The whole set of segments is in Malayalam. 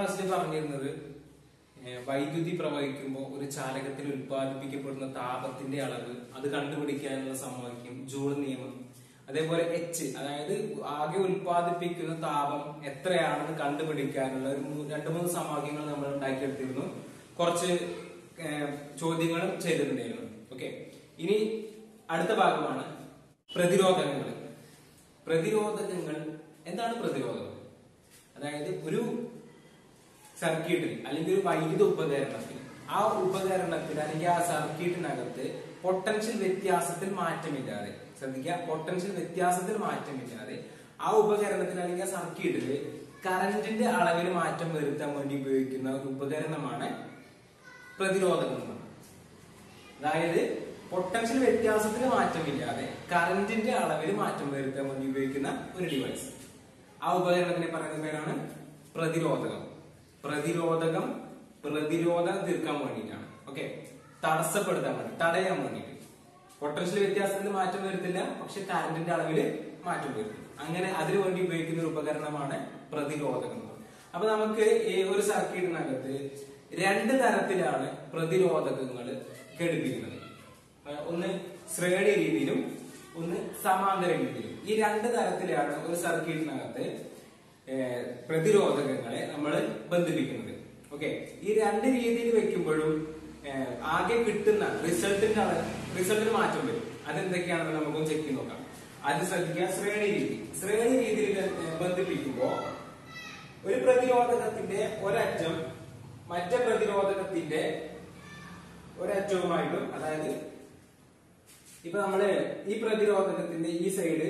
ക്ലാസ്സിൽ പറഞ്ഞിരുന്നത് ഏഹ്, വൈദ്യുതി പ്രവഹിക്കുമ്പോൾ ഒരു ചാലകത്തിൽ ഉത്പാദിപ്പിക്കപ്പെടുന്ന താപത്തിന്റെ അളവ് അത് കണ്ടുപിടിക്കാനുള്ള സമവാക്യം ജൂൾ നിയമം അതേപോലെ എച്ച് അതായത് ആകെ ഉത്പാദിപ്പിക്കുന്ന താപം എത്രയാണെന്ന് കണ്ടുപിടിക്കാനുള്ള ഒരു മൂ- രണ്ട് മൂന്ന് സമവാക്യങ്ങൾ നമ്മൾ ഉണ്ടാക്കിയെടുത്തിരുന്നു കുറച്ച് ഏഹ്, ചോദ്യങ്ങളും ചെയ്തിട്ടുണ്ടായിരുന്നു ഓക്കെ ഇനി അടുത്ത ഭാഗമാണ് പ്രതിരോധകങ്ങൾ പ്രതിരോധകങ്ങൾ എന്താണ് പ്രതിരോധകം അതായത് ഒരു സർക്യൂട്ടിൽ അല്ലെങ്കിൽ ഒരു വൈദ്യുത ഉപകരണത്തിൽ ആ ഉപകരണത്തിൽ അല്ലെങ്കിൽ ആ സർക്യൂട്ടിനകത്ത് പൊട്ടൻഷ്യൽ വ്യത്യാസത്തിൽ മാറ്റമില്ലാതെ ശ്രദ്ധിക്കുക പൊട്ടൻഷ്യൽ വ്യത്യാസത്തിൽ മാറ്റമില്ലാതെ ആ ഉപകരണത്തിൽ അല്ലെങ്കിൽ ആ സർക്യൂട്ടിൽ കറന്റിന്റെ അളവിൽ മാറ്റം വരുത്താൻ വേണ്ടി ഉപയോഗിക്കുന്ന ഒരു ഉപകരണമാണ് പ്രതിരോധകം എന്ന് പറയുന്നത്. അതായത് പൊട്ടൻഷ്യൽ വ്യത്യാസത്തിൽ മാറ്റമില്ലാതെ കറന്റിന്റെ അളവിൽ മാറ്റം വരുത്താൻ വേണ്ടി ഉപയോഗിക്കുന്ന ഒരു ഡിവൈസ് ആ ഉപകരണത്തിനെ പറയുന്ന പേരാണ് പ്രതിരോധകം പ്രതിരോധകം പ്രതിരോധം തീർക്കാൻ വേണ്ടിയിട്ടാണ് ഓക്കെ തടസ്സപ്പെടുത്താൻ വേണ്ടി തടയാൻ വേണ്ടിയിട്ട് പൊട്ടൻഷ്യൽ വ്യത്യാസത്തിൽ മാറ്റം വരുത്തില്ല പക്ഷെ കറന്റിന്റെ അളവിൽ മാറ്റം വരുത്തും അങ്ങനെ അതിനു വേണ്ടി ഉപയോഗിക്കുന്ന ഒരു ഉപകരണമാണ് പ്രതിരോധകം എന്ന് പറയുന്നത്. അപ്പൊ നമുക്ക് ഈ ഒരു സർക്യൂട്ടിനകത്ത് രണ്ട് തരത്തിലാണ് പ്രതിരോധകങ്ങൾ ഘടിപ്പിക്കുന്നത് ആ, ഒന്ന് ശ്രേണി രീതിയിലും ഒന്ന് സമാന്തര രീതിയിലും ഈ രണ്ട് തരത്തിലാണ് ഒരു സർക്യൂട്ടിനകത്ത് ഏഹ്, പ്രതിരോധകങ്ങളെ നമ്മൾ ബന്ധിപ്പിക്കുന്നത് ഓക്കെ ഈ രണ്ട് രീതിയിൽ വെക്കുമ്പോഴും ഏഹ്, ആകെ കിട്ടുന്ന റിസൾട്ടിന്റെ റിസൾട്ടിന് മാറ്റം വരും അതെന്തൊക്കെയാണെന്ന് നമുക്കൊന്ന് ചെക്ക് ചെയ്ത് നോക്കാം ആദ്യം ശ്രദ്ധിക്കുക ശ്രേണി രീതി ശ്രേണി രീതിയിൽ ഏഹ്, ബന്ധിപ്പിക്കുമ്പോ ഒരു പ്രതിരോധകത്തിന്റെ ഒരറ്റം മറ്റേ പ്രതിരോധകത്തിന്റെ ഒരറ്റവുമായിട്ടും അതായത് ഇപ്പൊ നമ്മള് ഈ പ്രതിരോധകത്തിന്റെ ഈ സൈഡ്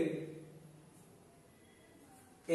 എ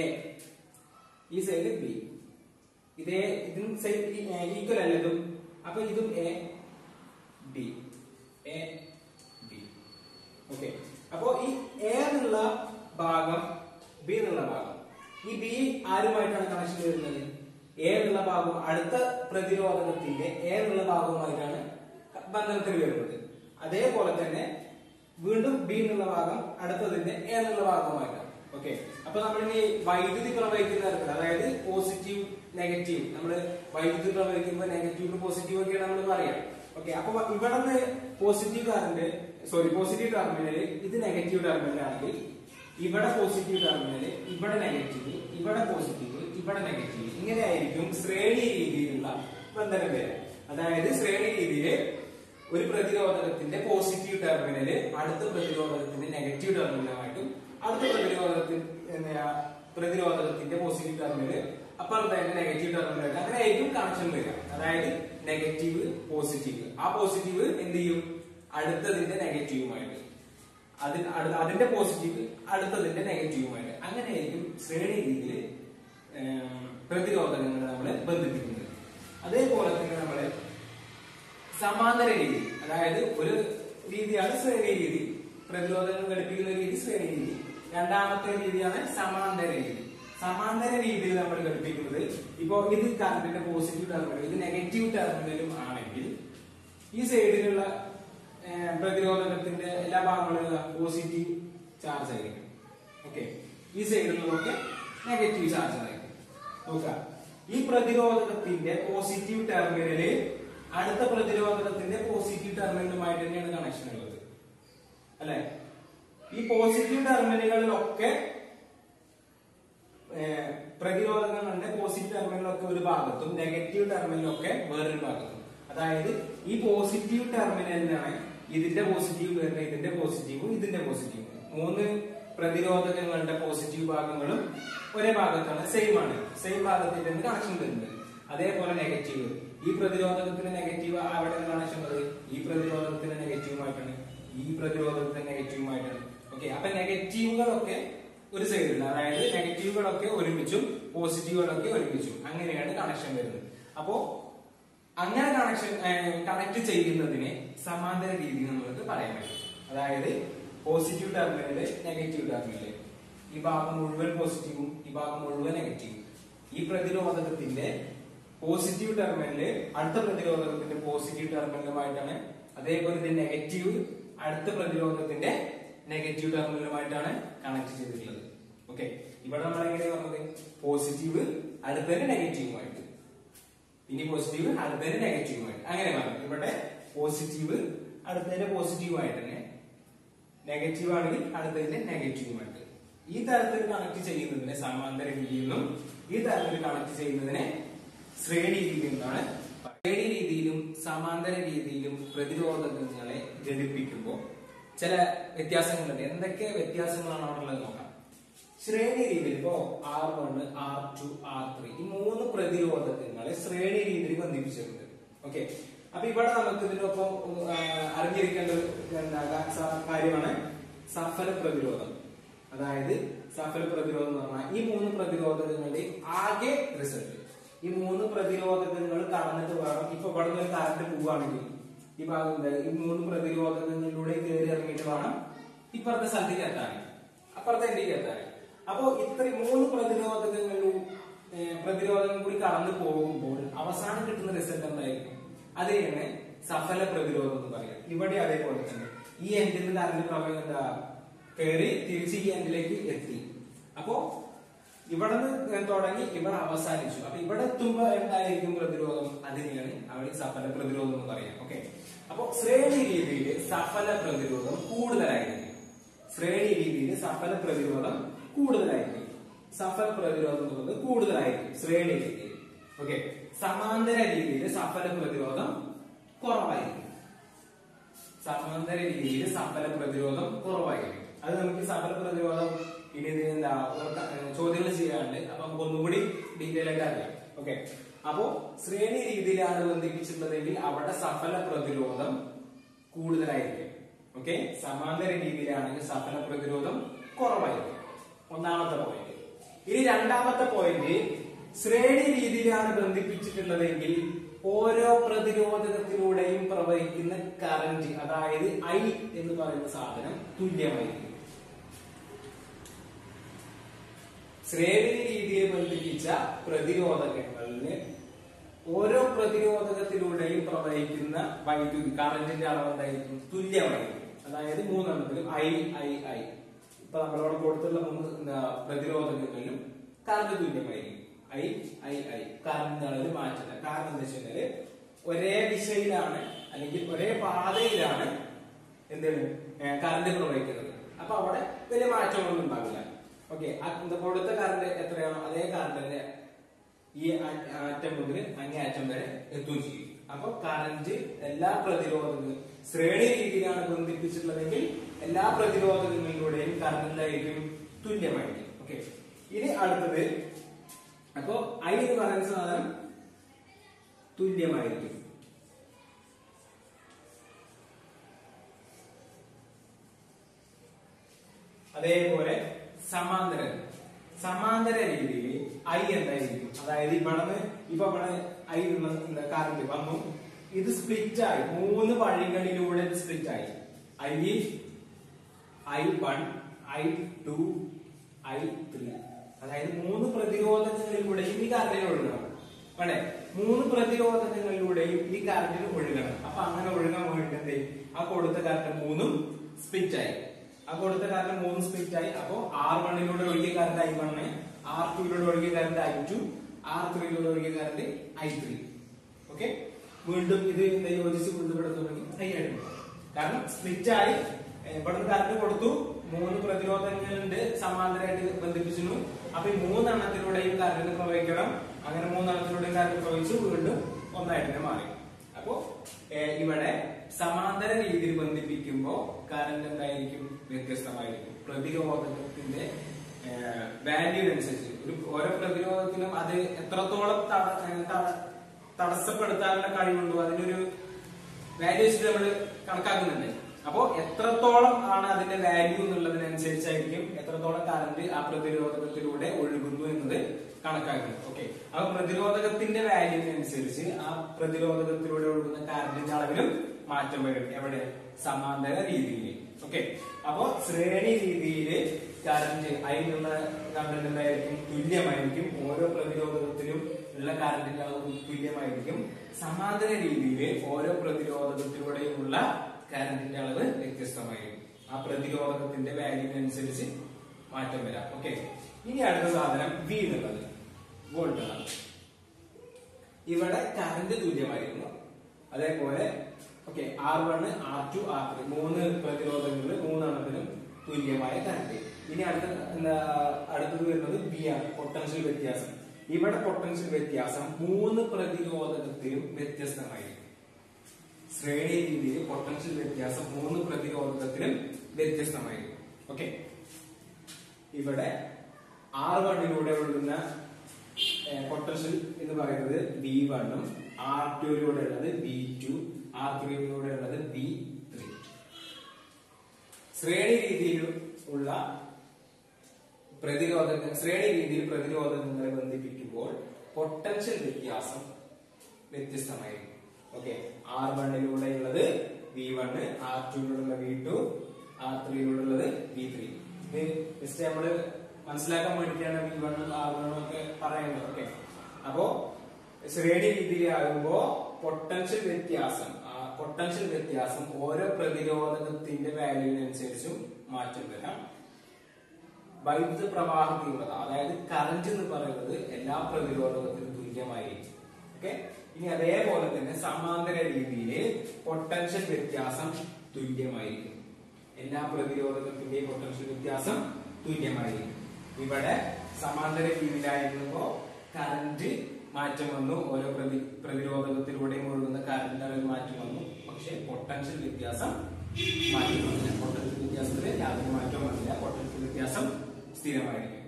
ഈ സൈഡ് ബി ഇതേ ഇതിനും ഈക്വൽ അല്ല ഇതും അപ്പൊ ഇതും A B A B okay അപ്പോ ഈ എ എന്നുള്ള ഭാഗം ബി എന്നുള്ള ഭാഗം ഈ ബി ആരുമായിട്ടാണ് കണക്ഷൻ വരുന്നത് എ എന്നുള്ള ഭാഗം അടുത്ത പ്രതിരോധകത്തിന്റെ എ എന്നുള്ള ഭാഗവുമായിട്ടാണ് ബന്ധനത്തിൽ വരുന്നത് അതേപോലെ തന്നെ വീണ്ടും ബി എന്നുള്ള ഭാഗം അടുത്തതിന്റെ എ എന്നുള്ള ഭാഗവുമായിട്ടാണ് ഓക്കെ അപ്പൊ നമ്മളിനി വൈദ്യുതി പ്രവഹിക്കുന്ന തരത്തിൽ അതായത് പോസിറ്റീവ് നെഗറ്റീവ് നമ്മൾ വൈദ്യുതി പ്രവഹിക്കുമ്പോൾ നെഗറ്റീവ് പോസിറ്റീവ് ഒക്കെയാണ് നമ്മൾ പറയാം ഓക്കെ അപ്പൊ ഇവിടെ നിന്ന് positive current sorry positive terminal ഇത് നെഗറ്റീവ് ടെർമിനൽ ആണെങ്കിൽ ഇവിടെ പോസിറ്റീവ് ടെർമിനൽ ഇവിടെ നെഗറ്റീവ് ഇവിടെ പോസിറ്റീവ് ഇവിടെ നെഗറ്റീവ് ഇങ്ങനെയായിരിക്കും ശ്രേണി രീതിയിലുള്ള ബന്ധനം വരിക അതായത് ശ്രേണി രീതിയിൽ ഒരു പ്രതിരോധകത്തിന്റെ പോസിറ്റീവ് ടെർമിനൽ അടുത്ത പ്രതിരോധകത്തിന്റെ നെഗറ്റീവ് ടെർമിനലുമായിട്ടും അടുത്ത പ്രതിരോധത്തിൽ എന്താ, പ്രതിരോധകത്തിന്റെ പോസിറ്റീവ് ടെർമിനൽ അപ്പുറത്തെ അതിന്റെ നെഗറ്റീവ് ടെർമിനൽ അങ്ങനെ ആയിരിക്കും കണക്ഷൻ വരിക അതായത് നെഗറ്റീവ് പോസിറ്റീവ് ആ പോസിറ്റീവ് എന്ത് ചെയ്യും അടുത്തതിന്റെ നെഗറ്റീവുമായിട്ട് അതിൽ അടു- അതിന്റെ പോസിറ്റീവ് അടുത്തതിന്റെ നെഗറ്റീവുമായിട്ട് അങ്ങനെയായിരിക്കും ശ്രേണി രീതിയിൽ പ്രതിരോധകങ്ങൾ നമ്മൾ ബന്ധിപ്പിക്കുന്നത് അതേപോലെ തന്നെ നമ്മള് സമാന്തര രീതി അതായത് ഒരു രീതിയാണ് ശ്രേണി രീതി പ്രതിരോധങ്ങൾ ഘടിപ്പിക്കുന്ന രീതി ശ്രേണി രീതി രണ്ടാമത്തെ രീതിയാണ് സമാന്തര രീതി സമാന്തര രീതിയിൽ നമ്മൾ ഘടിപ്പിക്കുന്നത് ഇപ്പോ ഇത് കറണ്ടിന്റെ പോസിറ്റീവ് ടെർമിനൽ ഇത് നെഗറ്റീവ് ടെർമിനലും ആണെങ്കിൽ ഈ സൈഡിലുള്ള ഏഹ്, പ്രതിരോധകത്തിന്റെ എല്ലാ ഭാഗങ്ങളും പോസിറ്റീവ് ചാർജ് ആയിരിക്കും ഓക്കെ ഈ സൈഡിലുള്ളതൊക്കെ നെഗറ്റീവ് ചാർജ് ആയിരിക്കും നോക്കുക ഈ പ്രതിരോധകത്തിന്റെ പോസിറ്റീവ് ടെർമിനല് അടുത്ത പ്രതിരോധകത്തിന്റെ പോസിറ്റീവ് ടെർമിനലുമായിട്ട് തന്നെയാണ് കണക്ഷൻ ഉള്ളത് അല്ലെ ഈ പോസിറ്റീവ് ടെർമിനലുകളിലൊക്കെ ഏഹ്, പ്രതിരോധകങ്ങളുടെ പോസിറ്റീവ് ടെർമിനലൊക്കെ ഒരു ഭാഗത്തും നെഗറ്റീവ് ടെർമിനലൊക്കെ വേറൊരു ഭാഗത്തും അതായത് ഈ പോസിറ്റീവ് ടെർമിനലിനാണ് ഇതിന്റെ പോസിറ്റീവ് വരുന്നത് ഇതിന്റെ പോസിറ്റീവും ഇതിന്റെ പോസിറ്റീവും മൂന്ന് പ്രതിരോധകങ്ങളുടെ പോസിറ്റീവ് ഭാഗങ്ങളും ഒരേ ഭാഗത്താണ് സെയിം ആണ് സെയിം ഭാഗത്തിൽ തന്നെ കണക്ഷൻ വരുന്നത് അതേപോലെ നെഗറ്റീവ് ഈ പ്രതിരോധകത്തിന്റെ നെഗറ്റീവ് അവിടെ കണക്ഷൻ ഉള്ളത് ഈ പ്രതിരോധകത്തിന്റെ നെഗറ്റീവുമായിട്ടാണ് ഈ പ്രതിരോധത്തിന്റെ നെഗറ്റീവുമായിട്ടാണ് ഓക്കെ അപ്പൊ നെഗറ്റീവുകളൊക്കെ ഒരു സൈഡിൽ അതായത് നെഗറ്റീവുകളൊക്കെ ഒരുമിച്ചും പോസിറ്റീവുകളൊക്കെ ഒരുമിച്ചും അങ്ങനെയാണ് കണക്ഷൻ വരുന്നത് അപ്പോ അങ്ങനെ കണക്ഷൻ കണക്ട് ചെയ്യുന്നതിനെ സമാന്തര രീതി നമുക്ക് പറയാൻ പറ്റും അതായത് പോസിറ്റീവ് ടെർമിനല് നെഗറ്റീവ് ടെർമിനല് ഈ ഭാഗം മുഴുവൻ പോസിറ്റീവും ഈ ഭാഗം മുഴുവൻ നെഗറ്റീവും ഈ പ്രതിരോധകത്തിന്റെ പോസിറ്റീവ് ടെർമിനല് അടുത്ത പ്രതിരോധകത്തിന്റെ പോസിറ്റീവ് ടെർമിനലുമായിട്ടാണ് അതേപോലെ ഇതിന്റെ നെഗറ്റീവ് അടുത്ത പ്രതിരോധത്തിന്റെ നെഗറ്റീവ് ടെർമിനലുമായിട്ടാണ് കണക്ട് ചെയ്തിട്ടുള്ളത് ഓക്കെ ഇവിടെ നമ്മൾ എങ്ങനെയാ പറഞ്ഞത് പോസിറ്റീവ് അടുത്തതിന്റെ നെഗറ്റീവുമായിട്ട് ഇനി പോസിറ്റീവ് അടുത്തതിന് നെഗറ്റീവുമായിട്ട് അങ്ങനെ മാറും ഇവിടെ പോസിറ്റീവ് അടുത്തതിന്റെ പോസിറ്റീവായിട്ട് തന്നെ നെഗറ്റീവ് ആണെങ്കിൽ അടുത്തതിന്റെ നെഗറ്റീവുമായിട്ട് ഈ തരത്തിൽ കണക്ട് ചെയ്യുന്നതിനെ സമാന്തര രീതിയിൽ നിന്നും ഈ തരത്തിൽ കണക്ട് ചെയ്യുന്നതിനെ ശ്രേണി രീതി എന്നാണ് ശ്രേണി രീതിയിലും സമാന്തര രീതിയിലും പ്രതിരോധകങ്ങളെ ഘടിപ്പിക്കുമ്പോൾ ചില വ്യത്യാസങ്ങളുണ്ട് എന്തൊക്കെ വ്യത്യാസങ്ങളാണ് അവിടെ ഉള്ളത് നോക്കാം ശ്രേണി രീതിയിൽ ഇപ്പോ R one R two R three ഈ മൂന്ന് പ്രതിരോധകങ്ങളെ ശ്രേണി രീതിയിൽ ബന്ധിപ്പിച്ചിട്ടുണ്ട് ഓക്കെ അപ്പൊ ഇവിടെ നമുക്ക് ഇതിനൊപ്പം ആ, അറിഞ്ഞിരിക്കേണ്ട ഒരു എന്താ സ- കാര്യമാണ് സഫല പ്രതിരോധം അതായത് സഫല പ്രതിരോധം എന്ന് പറഞ്ഞാൽ ഈ മൂന്ന് പ്രതിരോധകങ്ങളുടെ ആകെ റിസൾട്ട് ഈ മൂന്ന് പ്രതിരോധകങ്ങൾ കടന്നിട്ട് വേണം ഇപ്പൊ ഇവിടെ നിന്ന് ഒരു കറണ്ട് പോവുകയാണെങ്കിൽ ഈ ഭാഗം എന്താ? ഈ മൂന്ന് പ്രതിരോധകങ്ങളിലൂടെ കയറി ഇറങ്ങിയിട്ട് വേണം ഇപ്പുറത്തെ സ്ഥലത്തേക്ക് എത്താൻ അപ്പുറത്തെ എൻഡിലേക്ക് എത്താൻ അപ്പോ ഇത്ര മൂന്ന് പ്രതിരോധകങ്ങളിലും ഏഹ്, പ്രതിരോധം കൂടി കടന്നു പോകുമ്പോൾ അവസാനം കിട്ടുന്ന റിസൾട്ട് എന്തായിരിക്കും അതിനാണ് സഫല പ്രതിരോധം എന്ന് പറയാം ഇവിടെ അതേപോലെ തന്നെ ഈ എൻഡിൽ നിന്ന് കറണ്ട് പ്രവാഹം എന്താ കയറി തിരിച്ച് ഈ എൻഡിലേക്ക് എത്തി അപ്പോ ഇവിടെ നിന്ന് തുടങ്ങി ഇവിടെ അവസാനിച്ചു അപ്പൊ ഇവിടെ എത്തുമ്പോ എന്തായിരിക്കും പ്രതിരോധം അതിനെയാണ് അവിടെ സഫല പ്രതിരോധം എന്ന് പറയാം ഓക്കെ അപ്പൊ ശ്രേണി രീതിയിൽ സഫല പ്രതിരോധം കൂടുതലായിരിക്കും ശ്രേണി രീതിയിൽ സഫല പ്രതിരോധം കൂടുതലായിരിക്കും സഫല പ്രതിരോധം എന്നുള്ളത് കൂടുതലായിരിക്കും ശ്രേണി രീതിയിൽ ഓക്കെ സമാന്തര രീതിയിൽ സഫല പ്രതിരോധം കുറവായിരിക്കും സമാന്തര രീതിയിൽ സഫല പ്രതിരോധം കുറവായിരിക്കും അത് നമുക്ക് സഫല പ്രതിരോധം ഇനി ഇതിന് എന്താ ചോദ്യങ്ങൾ ചെയ്യാറുണ്ട് അപ്പൊ നമുക്ക് ഒന്നുകൂടി ഡീറ്റെയിൽ ആയിട്ട് അറിയാം ഓക്കെ അപ്പോ ശ്രേണി രീതിയിലാണ് ബന്ധിപ്പിച്ചിട്ടുള്ളതെങ്കിൽ അവിടെ സഫല പ്രതിരോധം കൂടുതലായിരിക്കും ഓക്കെ സമാന്തര രീതിയിലാണെങ്കിൽ സഫല പ്രതിരോധം കുറവായിരിക്കും ഒന്നാമത്തെ പോയിന്റ് ഇനി രണ്ടാമത്തെ പോയിന്റ് ശ്രേണി രീതിയിലാണ് ബന്ധിപ്പിച്ചിട്ടുള്ളതെങ്കിൽ ഓരോ പ്രതിരോധകത്തിലൂടെയും പ്രവഹിക്കുന്ന കറന്റ് അതായത് ഐ എന്ന് പറയുന്ന സാധനം തുല്യമായിരിക്കും ശ്രേണി രീതിയിൽ ബന്ധിപ്പിച്ച പ്രതിരോധകങ്ങളില് ഓരോ പ്രതിരോധകത്തിലൂടെയും പ്രവഹിക്കുന്ന വൈദ്യുതി കറന്റിന്റെ അളവ് എന്തായിരിക്കും തുല്യമായിരിക്കും അതായത് മൂന്നെണ്ണത്തിലും ഐ ഐ ഐ ഇപ്പൊ നമ്മളവിടെ കൊടുത്തുള്ള മൂന്ന് എന്താ പ്രതിരോധകങ്ങളിലും കറന്റ് തുല്യമായിരിക്കും ഐ ഐ ഐ കറന്റ് അളവിൽ മാറ്റില്ല കാരണം എന്താ വെച്ച് കഴിഞ്ഞാല് ഒരേ ദിശയിലാണ് അല്ലെങ്കിൽ ഒരേ പാതയിലാണ് എന്താണ് കറന്റ് പ്രവഹിക്കുന്നത് അപ്പൊ അവിടെ വലിയ മാറ്റങ്ങളൊന്നും ഉണ്ടാവില്ല ഓക്കെ കൊടുത്ത കറന്റ് എത്രയാണോ അതേ കറന്റ് തന്നെ ഈ ആ- ആറ്റം മുതൽ അങ്ങേ ആറ്റം വരെ എത്തുകയും ചെയ്യും അപ്പൊ കറന്റ് എല്ലാ പ്രതിരോധങ്ങളും ശ്രേണി രീതിയിലാണ് ബന്ധിപ്പിച്ചിട്ടുള്ളതെങ്കിൽ എല്ലാ പ്രതിരോധകങ്ങളിലൂടെയും കറന്റ് എന്തായിരിക്കും തുല്യമായിരിക്കും ഓക്കെ ഇനി അടുത്തത് അപ്പോ ഐ എന്ന് പറയുന്ന സാധനം തുല്യമായിരിക്കും അതേപോലെ സമാന്തര സമാന്തര രീതിയിൽ ഐ എന്തായിരിക്കും അതായത് ഇവിടെ ഇപ്പൊ ഇവിടെ ഐ കറണ്ട് വന്നു ഇത് സ്പ്ലിറ്റ് ആയി മൂന്ന് വഴികളിലൂടെ ഇത് സ്പ്ലിറ്റ് ആയി I I one I two I three അതായത് മൂന്ന് പ്രതിരോധകങ്ങളിലൂടെയും ഈ കറണ്ടിന് ഒഴുകണം വേണ്ടേ മൂന്ന് പ്രതിരോധകങ്ങളിലൂടെയും ഈ കറണ്ടിന് ഒഴുകണം അപ്പൊ അങ്ങനെ ഒഴുകാൻ വേണ്ടത് ആ കൊടുത്ത കറണ്ട് മൂന്നും സ്പ്ലിറ്റ് ആയി ആ കൊടുത്ത കറണ്ട് മൂന്ന് സ്പ്ലിറ്റ് ആയി അപ്പോ ആർ വണ്ണിലൂടെ ഒഴുകിയ കറണ്ട് ഐ വണ് ആർ ടുയിലൂടെ ഒഴുകിയ കറണ്ട് ഐ ടു ആർ ത്രീയിലൂടെ ഒഴുകിയ കറണ്ട് ഐ ത്രീ ഓക്കെ വീണ്ടും ഇത് എന്താ യോജിച്ച് വീണ്ടും ഇവിടെ തുടങ്ങി ഐ ആയിട്ട് പോകും. കാരണം സ്പ്ലിറ്റ് ആയി ഏ, ഇവിടുന്ന് കറണ്ട് കൊടുത്തു മൂന്ന് പ്രതിരോധങ്ങളുണ്ട് സമാന്തരമായിട്ട് ബന്ധിപ്പിച്ചു അപ്പൊ ഈ മൂന്നെണ്ണത്തിലൂടെയും കറണ്ട് പ്രവഹിക്കണം അങ്ങനെ മൂന്നെണ്ണത്തിലൂടെയും കറണ്ട് പ്രവഹിച്ചു വീണ്ടും ഒന്നായിട്ട് തന്നെ മാറി അപ്പോ ഏ, ഇവിടെ സമാന്തര രീതിയിൽ ബന്ധിപ്പിക്കുമ്പോ കറണ്ട് എന്തായിരിക്കും വ്യത്യസ്തമായിരിക്കും പ്രതിരോധത്തിന്റെ വാല്യൂവിനനുസരിച്ച് ഒരു ഓരോ പ്രതിരോധത്തിനും അത് എത്രത്തോളം തട- ഏ, തട- തടസ്സപ്പെടുത്താനുള്ള കഴിവുണ്ടോ അതിനൊരു വാല്യൂ വെച്ചിട്ട് നമ്മൾ കണക്കാക്കുന്നുണ്ട് അപ്പോ എത്രത്തോളം ആണ് അതിന്റെ വാല്യൂ എന്നുള്ളതിനനുസരിച്ചായിരിക്കും എത്രത്തോളം കറണ്ട് ആ പ്രതിരോധകത്തിലൂടെ ഒഴുകുന്നു എന്നത് കണക്കാക്കുന്നത് ഓക്കെ അപ്പൊ പ്രതിരോധകത്തിന്റെ വാല്യൂവിനനുസരിച്ച് ആ പ്രതിരോധകത്തിലൂടെ ഒഴുകുന്ന കറണ്ടിന്റെ അളവിലും മാറ്റം വരും എവിടെ സമാന്തര രീതിയിൽ ഓക്കെ അപ്പോ ശ്രേണി രീതിയിൽ കറന്റ് അതിനുള്ള കറണ്ട് എന്തായിരിക്കും തുല്യമായിരിക്കും ഓരോ പ്രതിരോധകത്തിലും ഉള്ള കറണ്ടിന്റെ അളവ് തുല്യമായിരിക്കും സമാന്തര രീതിയിൽ ഓരോ പ്രതിരോധകത്തിലൂടെയുമുള്ള കറണ്ടിന്റെ അളവ് വ്യത്യസ്തമായിരിക്കും ആ പ്രതിരോധകത്തിന്റെ വാല്യൂവിനനുസരിച്ച് മാറ്റം വരാം ഓക്കെ ഇനി അടുത്ത സാധനം വി എന്നുള്ളത് വോൾട്ട് ആണ് ഇവിടെ കറന്റ് തുല്യമായിരുന്നു അതേപോലെ okay R one R two R three മൂന്ന് പ്രതിരോധങ്ങൾ മൂന്നെണ്ണത്തിനും തുല്യമായ കറന്റ് ഇനി അടുത്ത എന്താ അടുത്തത് വരുന്നത് ബി ആണ് പൊട്ടൻഷ്യൽ വ്യത്യാസം ഇവിടെ പൊട്ടൻഷ്യൽ വ്യത്യാസം മൂന്ന് പ്രതിരോധകത്തിലും വ്യത്യസ്തമായിരിക്കും ശ്രേണി രീതിയിൽ പൊട്ടൻഷ്യൽ വ്യത്യാസം മൂന്ന് പ്രതിരോധകത്തിലും വ്യത്യസ്തമായിരിക്കും ഓക്കെ ഇവിടെ ആർ വണ്ണിലൂടെ ഒഴുകുന്ന പൊട്ടൻഷ്യൽ എന്ന് പറയുന്നത് ബി വണ്ണും ആർ ടുയിലൂടെ ഉള്ളത് ബി ടു ആർ ത്രീയിലൂടെ ഉള്ളത് ബി ത്രീ ശ്രേണി രീതിയിൽ ഉള്ള പ്രതിരോധക ശ്രേണി രീതിയിൽ പ്രതിരോധകങ്ങളെ ബന്ധിപ്പിക്കുമ്പോൾ പൊട്ടൻഷ്യൽ വ്യത്യാസം വ്യത്യസ്തമായിരിക്കും ഓക്കെ ആർ വണ്ണിലൂടെയുള്ളത് വി വണ് ആർ ടുയിലുള്ള വി ടു ആർ ത്രീയിലുള്ളത് വി ത്രീ ഇത് ജസ്റ്റ് നമ്മള് മനസ്സിലാക്കാൻ വേണ്ടിയിട്ടാണ് വി വണ്ണും ആർ വണ്ണും ഒക്കെ പറയുന്നത് ഓക്കെ അപ്പോ ശ്രേണി രീതിയിലാകുമ്പോ പൊട്ടൻഷ്യൽ വ്യത്യാസം പൊട്ടൻഷ്യൽ വ്യത്യാസം ഓരോ പ്രതിരോധകത്തിന്റെ വാല്യൂവിനനുസരിച്ചും മാറ്റം വരാം വൈദ്യുത പ്രവാഹ തീവ്രത അതായത് കറന്റ് എന്ന് പറയുന്നത് എല്ലാ പ്രതിരോധകത്തിനും തുല്യമായിരിക്കും ഓക്കെ ഇനി അതേപോലെ തന്നെ സമാന്തര രീതിയിൽ പൊട്ടൻഷ്യൽ വ്യത്യാസം തുല്യമായിരിക്കും എല്ലാ പ്രതിരോധകത്തിന്റെയും പൊട്ടൻഷ്യൽ വ്യത്യാസം തുല്യമായിരിക്കും ഇവിടെ സമാന്തര രീതിയിലായിരുന്നപ്പോ കറന്റ് മാറ്റം വന്നു ഓരോ പ്രതി പ്രതിരോധകത്തിലൂടെയും ഒഴുകുന്ന കറന്റ് അളവിൽ മാറ്റം വന്നു പക്ഷെ പൊട്ടൻഷ്യൽ വ്യത്യാസം മാറ്റം വന്നില്ല പൊട്ടൻഷ്യൽ വ്യത്യാസത്തിൽ യാതൊരു മാറ്റവും വന്നില്ല പൊട്ടൻഷ്യൽ വ്യത്യാസം സ്ഥിരമായിരിക്കും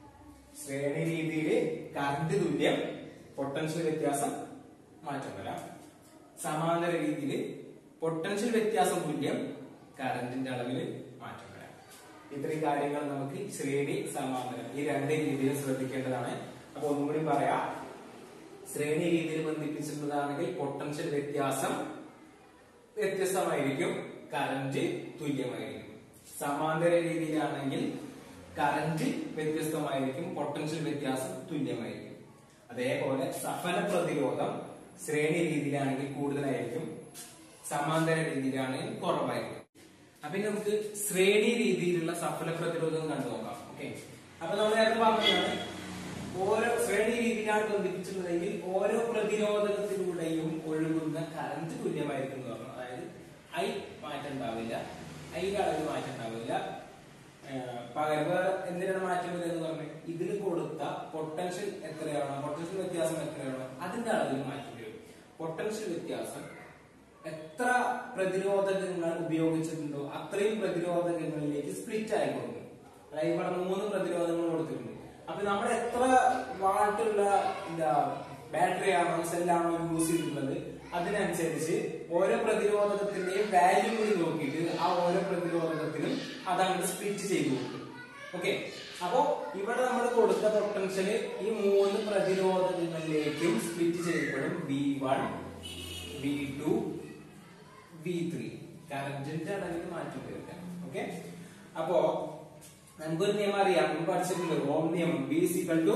ശ്രേണി രീതിയിൽ കറന്റ് തുല്യം പൊട്ടൻഷ്യൽ വ്യത്യാസം മാറ്റം വരാം സമാന്തര രീതിയിൽ പൊട്ടൻഷ്യൽ വ്യത്യാസം തുല്യം കറന്റിന്റെ അളവിൽ മാറ്റം വരാം ഇത്രയും കാര്യങ്ങൾ നമുക്ക് ശ്രേണി സമാന്തരം ഈ രണ്ട് രീതിയിൽ ശ്രദ്ധിക്കേണ്ടതാണ് അപ്പൊ ഒന്നും കൂടി പറയാം ശ്രേണി രീതിയിൽ ബന്ധിപ്പിച്ചിട്ടുള്ളതാണെങ്കിൽ പൊട്ടൻഷ്യൽ വ്യത്യാസം വ്യത്യസ്തമായിരിക്കും കറന്റ് തുല്യമായിരിക്കും സമാന്തര രീതിയിലാണെങ്കിൽ കറന്റ് വ്യത്യസ്തമായിരിക്കും പൊട്ടൻഷ്യൽ വ്യത്യാസം തുല്യമായിരിക്കും അതേപോലെ സഫല പ്രതിരോധം ശ്രേണി രീതിയിലാണെങ്കിൽ കൂടുതലായിരിക്കും സമാന്തര രീതിയിലാണെങ്കിൽ കുറവായിരിക്കും അപ്പൊ ഇനി നമുക്ക് ശ്രേണി രീതിയിലുള്ള സഫല പ്രതിരോധം കണ്ടു നോക്കാം ഓക്കെ അപ്പൊ നമ്മൾ നേരത്തെ പറഞ്ഞതാണ് ഓരോ ശ്രേണി രീതിയിലാണ് ബന്ധിപ്പിച്ചിട്ടുള്ളതെങ്കിൽ ഓരോ പ്രതിരോധകത്തിലൂടെയും ഒഴുകുന്ന കറന്റ് തുല്യമായിരിക്കും എന്ന് പറഞ്ഞു അതായത് ഐ മാറ്റം ഉണ്ടാവില്ല ഐയുടെ അളവിൽ മാറ്റം ഉണ്ടാവില്ല ഏഹ് പകരം വേറെ എന്തിനാണ് മാറ്റം വരുന്നത് പറഞ്ഞു ഇതിൽ കൊടുത്ത പൊട്ടൻഷ്യൽ എത്രയാണോ പൊട്ടൻഷ്യൽ വ്യത്യാസം എത്രയാണോ അതിന്റെ അളവിൽ മാറ്റം വരും പൊട്ടൻഷ്യൽ വ്യത്യാസം എത്ര പ്രതിരോധകങ്ങൾ ഉപയോഗിച്ചിട്ടുണ്ടോ അത്രയും പ്രതിരോധകങ്ങളിലേക്ക് സ്പ്ലിറ്റ് ആയി കൊടുക്കും അതായത് ഇവിടെ മൂന്ന് പ്രതിരോധങ്ങൾ കൊടുത്തിട്ടുണ്ട് അപ്പൊ നമ്മൾ എത്ര വാട്ടുള്ള എന്താ ബാറ്ററി ആണോ സെല്ലാണോ യൂസ് ചെയ്തിട്ടുള്ളത് അതിനനുസരിച്ച് ഓരോ പ്രതിരോധകത്തിന്റെയും വാല്യൂ കൂടി നോക്കിയിട്ട് ആ ഓരോ പ്രതിരോധകത്തിനും അതങ്ങോട്ട് സ്പ്ലിറ്റ് ചെയ്ത് കൊടുക്കും ഓക്കെ അപ്പോ ഇവിടെ നമ്മൾ കൊടുത്ത പൊട്ടൻഷ്യല് ഈ മൂന്ന് പ്രതിരോധകങ്ങളിലേക്കും സ്പ്ലിറ്റ് ചെയ്യപ്പെടും V one V two V three കറന്റിന്റെ അളവിൽ മാറ്റം വരുത്താം ഓക്കെ അപ്പോ നമുക്കൊരു നിയമം അറിയാം നമ്മൾ പഠിച്ചിട്ടുണ്ട് ഓം നിയമം V equal to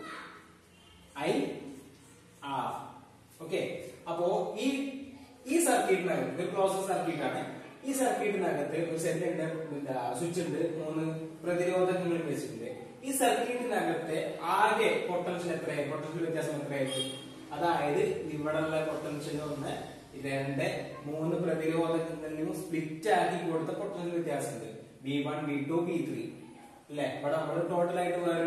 I R okay അപ്പോ ഈ ഈ സർക്യൂട്ടിനകത്ത് ഒരു ക്ലോസ് സർക്യൂട്ട് ആണ് ഈ സർക്യൂട്ടിനകത്ത് ഒരു സെറ്റ് ഉണ്ട് എന്താ സ്വിച്ച് ഉണ്ട് മൂന്ന് പ്രതിരോധകങ്ങൾ വെച്ചിട്ടുണ്ട് ഈ സർക്യൂട്ടിനകത്തെ ആകെ പൊട്ടൻഷ്യൽ എത്രയായി പൊട്ടൻഷ്യൽ വ്യത്യാസം എത്രയായിരിക്കും അതായത് ഇവിടെയുള്ള പൊട്ടൻഷ്യൽ ഒന്ന് രണ്ട് മൂന്ന് പ്രതിരോധകങ്ങളിലും സ്പ്ലിറ്റ് ആക്കി കൊടുത്ത പൊട്ടൻഷ്യൽ വ്യത്യാസമുണ്ട് V one V two V three അല്ലെ ഇവിടെ നമ്മൾ ടോട്ടൽ ആയിട്ട് വേറെ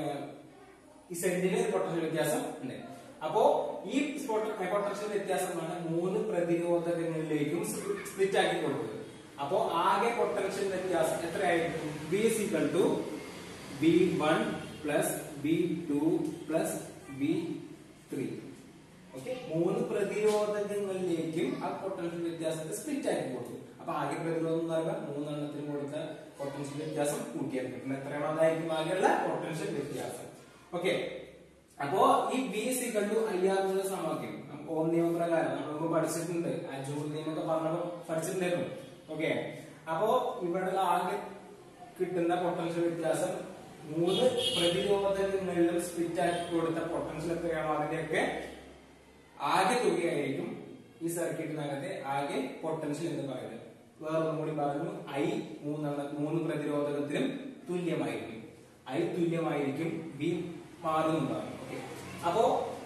ഈ സെന്റിന് പൊട്ടൻഷ്യൽ വ്യത്യാസം ഉണ്ട് അപ്പോ ഈ പൊട്ടൻഷ്യൽ വ്യത്യാസമാണ് മൂന്ന് പ്രതിരോധകങ്ങളിലേക്കും സ്പ്ലിറ്റ് ആക്കി കൊടുക്കുന്നത് അപ്പോ ആകെ പൊട്ടൻഷ്യൽ വ്യത്യാസം എത്രയായിരിക്കും V is equal to V one plus V two plus V three okay മൂന്ന് പ്രതിരോധകങ്ങളിലേക്കും ആ പൊട്ടൻഷ്യൽ വ്യത്യാസത്തെ സ്പ്ലിറ്റ് ആക്കി കൊടുക്കും അപ്പൊ ആകെ പ്രതിരോധം എന്ന് പറയുമ്പോൾ മൂന്നെണ്ണത്തിന് കൊടുത്ത പൊട്ടൻഷ്യൽ വ്യത്യാസം കൂട്ടിയെടുക്കും എത്രയാണോ അതായിരിക്കും ആകെയുള്ള പൊട്ടൻഷ്യൽ വ്യത്യാസം ഓക്കെ അപ്പോ ഈ V equal to I R എന്നുള്ള സമവാക്യം നമുക്ക് ഓം നിയമപ്രകാരം നമ്മൾ മുമ്പ് പഠിച്ചിട്ടുണ്ട് ആ ജൂൾ നിയമമൊക്കെ പറഞ്ഞപ്പോ പഠിച്ചിട്ടുണ്ടായിരുന്നു ഓക്കെ അപ്പോ ഇവിടെ ആകെ കിട്ടുന്ന പൊട്ടൻഷ്യൽ വ്യത്യാസം മൂന്ന് പ്രതിരോധകങ്ങളിലും സ്പ്ലിറ്റ് ആക്കി കൊടുത്ത പൊട്ടൻഷ്യൽ എത്രയാണോ അതിന്റെയൊക്കെ ആകെ തുകയായിരിക്കും ഈ സർക്യൂട്ടിനകത്തെ ആകെ പൊട്ടൻഷ്യൽ എന്ന് പറയുന്നത് വേറെ ഒന്നും കൂടി പറഞ്ഞു ഐ മൂന്നെണ്ണ മൂന്ന് പ്രതിരോധകത്തിനും തുല്യമായിരിക്കും ഐ തുല്യമായിരിക്കും ബി മാറുന്നതാണ് ഓക്കെ അപ്പോ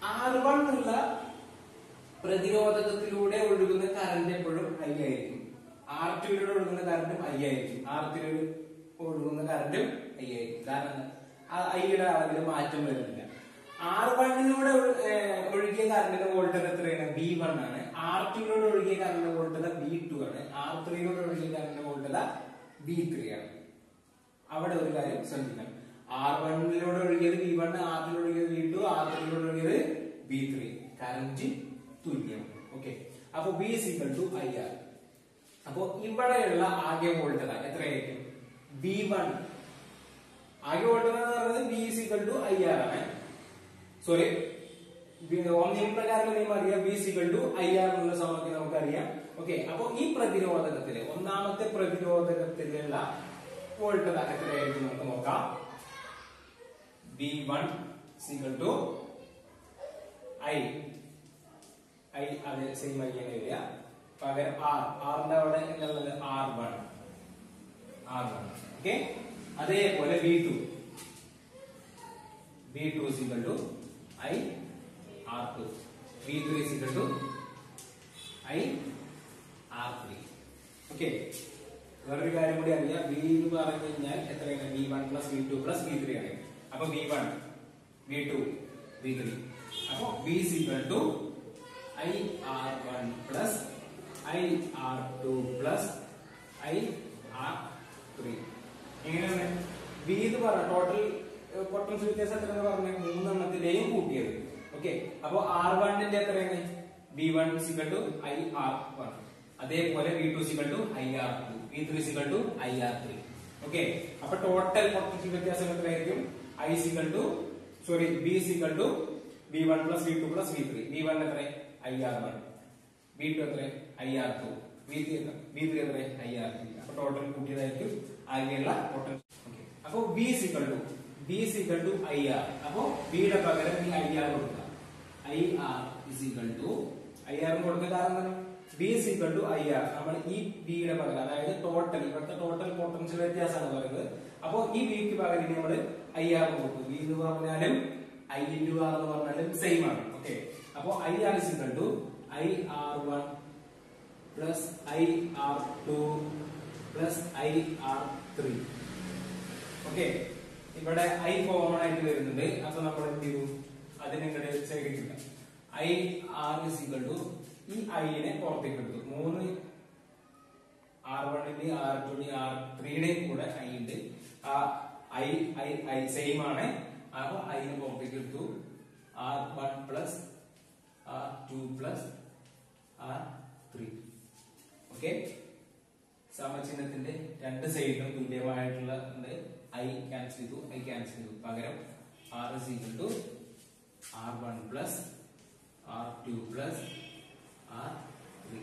ആർ വൺ ഉള്ള പ്രതിരോധകത്തിലൂടെ ഒഴുകുന്ന കറണ്ട് എപ്പോഴും ഐ ആയിരിക്കും ആർ ടുയിലൂടെ ഒഴുകുന്ന കറണ്ടും ഐ ആയിരിക്കും ആർ ടുയിലൂടെ ഒഴുകുന്ന കറണ്ടും ഐ ആയിരിക്കും കാരണം ഐയുടെ അളവിൽ മാറ്റം വരുന്നില്ല ആർ വണ്ണിലൂടെ ഒഴുകിയ കറണ്ടിന്റെ വോൾട്ടേജ് എത്രയാണ് ബി വൺ ആണ് ആർ ടുയിലൂടെ ഒഴുകിയ കറണ്ടിന്റെ വോൾട്ടേജ് ബി ടു ആണ് ആർ ത്രീയിലൂടെ ഒഴുകിയ കറണ്ടിന്റെ വോൾട്ടേജ് ബി ത്രീ ആണ് അവിടെ ഒരു കാര്യം ശ്രദ്ധിക്കണം ആർ വണ്ണിലൂടെ ഒഴുകിയത് ബി വൺ ആർ ടിലൂടെ ഒഴുകിയത് ബി ടു ആർ ത്രീയിലൂടെ ഒഴുകിയത് ബി ത്രീ കറന്റ് തുല്യം ഓക്കെ അപ്പൊ V is equal to I R അപ്പോ ഇവിടെയുള്ള ആകെ വോൾട്ടേജ് എത്രയായിരിക്കും ബി വൺ ആകെ വോൾട്ടേജ് എന്ന് പറയുന്നത് V is equal to I R ആണ് സോറി ഓം നിയമപ്രകാരം നിയമം അറിയാം V sequel to I R എന്നുള്ള സമവാക്യം നമുക്കറിയാം ഓക്കെ അപ്പൊ ഈ പ്രതിരോധകത്തില് ഒന്നാമത്തെ പ്രതിരോധകത്തിലുള്ള വോൾട്ടേജ് എത്രയായിരിക്കും നമുക്ക് നോക്കാം V one equal to I I അത് സെയിം ഐ തന്നെ വരിക പകരം ആർ ആറിന്റെ അവിടെ എന്നുള്ളത് R one R one okay അതേപോലെ V two V two equal to I R two V three sequel to I R three okay വേറൊരു കാര്യം കൂടി അറിയാം ബി എന്ന് പറഞ്ഞു കഴിഞ്ഞാൽ എത്രയാണ് V one plus V two plus V three ആണ് അപ്പൊ V one V two V three അപ്പൊ B sequel to I R one plus I R two plus I R three എങ്ങനെയാണ് ബി എന്ന് പറഞ്ഞ ടോട്ടൽ പൊട്ടൻഷ്യൽ വ്യത്യാസം എത്രയെന്ന് പറഞ്ഞ മൂന്നെണ്ണത്തിലെയും കൂട്ടിയത് ഓക്കെ അപ്പൊ ആർ വണ്ണിന്റെ എത്രയാണ് V one equal to I R one അതേപോലെ V two equal to I R two V three equal to I R three okay അപ്പൊ ടോട്ടൽ പൊട്ടൻഷ്യൽ വ്യത്യാസം എത്രയായിരിക്കും I സിക്കൽ to sorry V equal to V one plus V two plus V three V one എത്ര I R one V two എത്ര I R two V three V three എത്ര ഐ ആർ ത്രീ അപ്പൊ ടോട്ടൽ കൂട്ടിയതായിരിക്കും ആകെയുള്ള പൊട്ടൻഷ്യൽ അപ്പൊ V equal to V equal to I R അപ്പൊ ബിയുടെ പകരം ഈ ഐ ആർ കൊടുക്കുക I R is equal to I R കൊടുക്കുക കാരണം എന്താണ് V equal to I R നമ്മൾ ഈ ബിയുടെ പകരം അതായത് ടോട്ടൽ ഇവിടുത്തെ ടോട്ടൽ പൊട്ടൻഷ്യൽ വ്യത്യാസമാണ് പറയുന്നത് അപ്പൊ ഈ ബിക്ക് പകരം നമ്മൾ ഐ ആർ കൊടുക്കും ബി എന്ന് പറഞ്ഞാലും ഐ ഇൻറ്റു ആർ എന്ന് പറഞ്ഞാലും സെയിം ആണ് ഓക്കെ അപ്പൊ I R is equal to I R one plus I R two plus I R three okay ഇവിടെ ഐ കോമൺ ആയിട്ട് വരുന്നുണ്ട് അപ്പൊ നമ്മൾ എന്ത് ചെയ്തു അതിനെ ഇങ്ങോട്ട് ശേഖരിക്കില്ല I R is equal to ഈ ഐനെ പുറത്തേക്ക് എടുത്തു മൂന്ന് ആർ വണ്ണിന്റെ ആർ ടുന്റെ ആർ ത്രീയുടെയും കൂടെ ഐ ഉണ്ട് ആ ഐ ഐ ഐ സെയിം ആണ് അപ്പൊ ഐനെ പുറത്തേക്ക് എടുത്തു R one plus R two plus R three okay സമചിഹ്നത്തിന്റെ രണ്ട് സൈഡിലും തുല്യമായിട്ടുള്ള ഐ ക്യാൻസൽ ചെയ്തു ഐ ക്യാൻസൽ ചെയ്തു പകരം R is equal to R one plus R two plus R three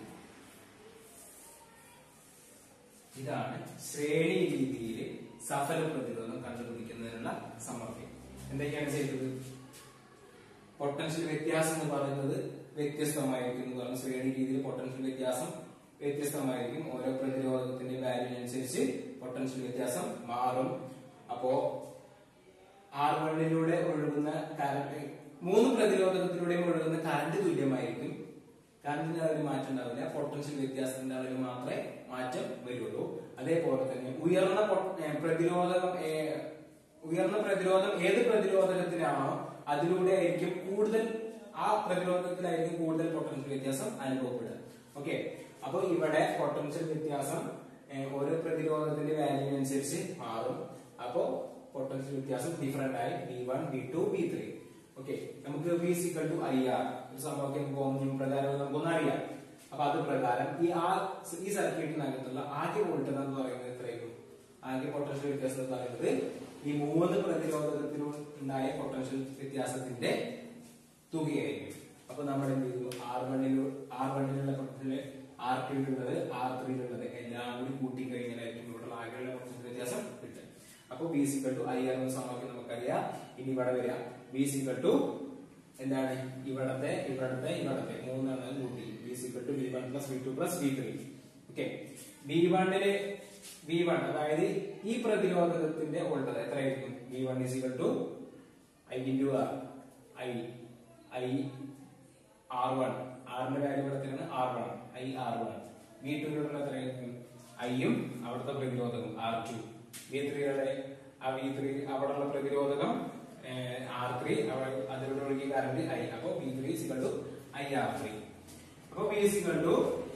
ഇതാണ് ശ്രേണി രീതിയിൽ സഫല പ്രതിരോധം കണ്ടുപിടിക്കുന്നതിനുള്ള സമർത്ഥ്യം എന്തൊക്കെയാണ് ചെയ്തത് പൊട്ടൻഷ്യൽ വ്യത്യാസം എന്ന് പറയുന്നത് വ്യത്യസ്തമായിരിക്കും എന്ന് പറഞ്ഞു ശ്രേണി രീതിയിൽ പൊട്ടൻഷ്യൽ വ്യത്യാസം വ്യത്യസ്തമായിരിക്കും ഓരോ പ്രതിരോധത്തിന്റെ വാല്യൂവിനനുസരിച്ച് പൊട്ടൻഷ്യൽ വ്യത്യാസം മാറും അപ്പോ ആർ വണ്ണിലൂടെ ഒഴുകുന്ന കറണ്ട് മൂന്ന് പ്രതിരോധത്തിലൂടെയും ഒഴുകുന്ന കറണ്ട് തുല്യമായിരിക്കും കറണ്ടിന്റെ അളവിൽ മാറ്റം ഉണ്ടാവില്ല പൊട്ടൻഷ്യൽ വ്യത്യാസത്തിന്റെ അളവിൽ മാത്രമേ മാറ്റം വരുള്ളൂ അതേപോലെ തന്നെ ഉയർന്ന പൊ- ഏ, പ്രതിരോധകം ഏ, ഉയർന്ന പ്രതിരോധം ഏത് പ്രതിരോധകത്തിനാണോ അതിലൂടെ ആയിരിക്കും കൂടുതൽ ആ പ്രതിരോധത്തിലായിരിക്കും കൂടുതൽ പൊട്ടൻഷ്യൽ വ്യത്യാസം അനുഭവപ്പെടുക ഓക്കെ അപ്പൊ ഇവിടെ പൊട്ടൻഷ്യൽ വ്യത്യാസം ഏ, ഓരോ പ്രതിരോധത്തിന്റെ വാല്യൂവിനനുസരിച്ച് മാറും അപ്പോ പൊട്ടൻഷ്യൽ വ്യത്യാസം ഡിഫറെന്റ് ആയി V one V two V three okay നമുക്ക് V equal to I R ഒരു സമവാക്യം പോകുന്ന പ്രകാരം നമുക്കൊന്നും അറിയാം അപ്പൊ അത് പ്രകാരം ഈ ആ ഈ സർക്യൂട്ടിനകത്തുള്ള ആകെ വോൾട്ടേജ് എന്ന് പറയുന്നത് എത്രയായിരിക്കും ആകെ പൊട്ടൻഷ്യൽ വ്യത്യാസം എന്ന് പറയുന്നത് ഈ മൂന്ന് പ്രതിരോധത്തിലും ഉണ്ടായ പൊട്ടൻഷ്യൽ വ്യത്യാസത്തിന്റെ തുകയായിരിക്കും അപ്പൊ നമ്മൾ എന്ത് ചെയ്തു ആർ വണ്ണിൽ ആർ വണ്ണിലുള്ള പൊട്ടൻഷ്യൽ ആർ ടുയിലുള്ളത് ആർ ത്രീയിലുള്ളത് എല്ലാം കൂടി കൂട്ടി കഴിഞ്ഞാലായിരിക്കും ഇവിടെ ആകെയുള്ള പൊട്ടൻഷ്യൽ വ്യത്യാസം കിട്ടുക അപ്പൊ V equal to I R എന്ന സമവാക്യം നമുക്കറിയാം ഇനി ഇവിടെ വരാം ബി സിക്കൽ ടു എന്താണ് ഇവിടത്തെ ഇവിടത്തെ ഇവിടത്തെ മൂന്നെണ്ണം കൂട്ടി V equal to V one plus V two plus V three okay V വണ്ണില് ബി വൺ അതായത് ഈ പ്രതിരോധത്തിന്റെ വോൾട്ടേജ് എത്രയായിരിക്കും V one is equal to I into R I I R one ആറിന്റെ വാല്യൂ ഇവിടെ എത്രയാണ് R one I R one V ടുവിലുള്ള എത്രയായിരിക്കും ഐയും അവിടുത്തെ പ്രതിരോധകം ആർ ടു വി ത്രീയുടെ ആ വി ത്രീ അവിടെയുള്ള പ്രതിരോധകം ആർ ത്രീ അവിടെ അതിലൂടെ ഒഴുകിയ കറണ്ട് ഐ അപ്പൊ V three equal to I R three അപ്പൊ V equal to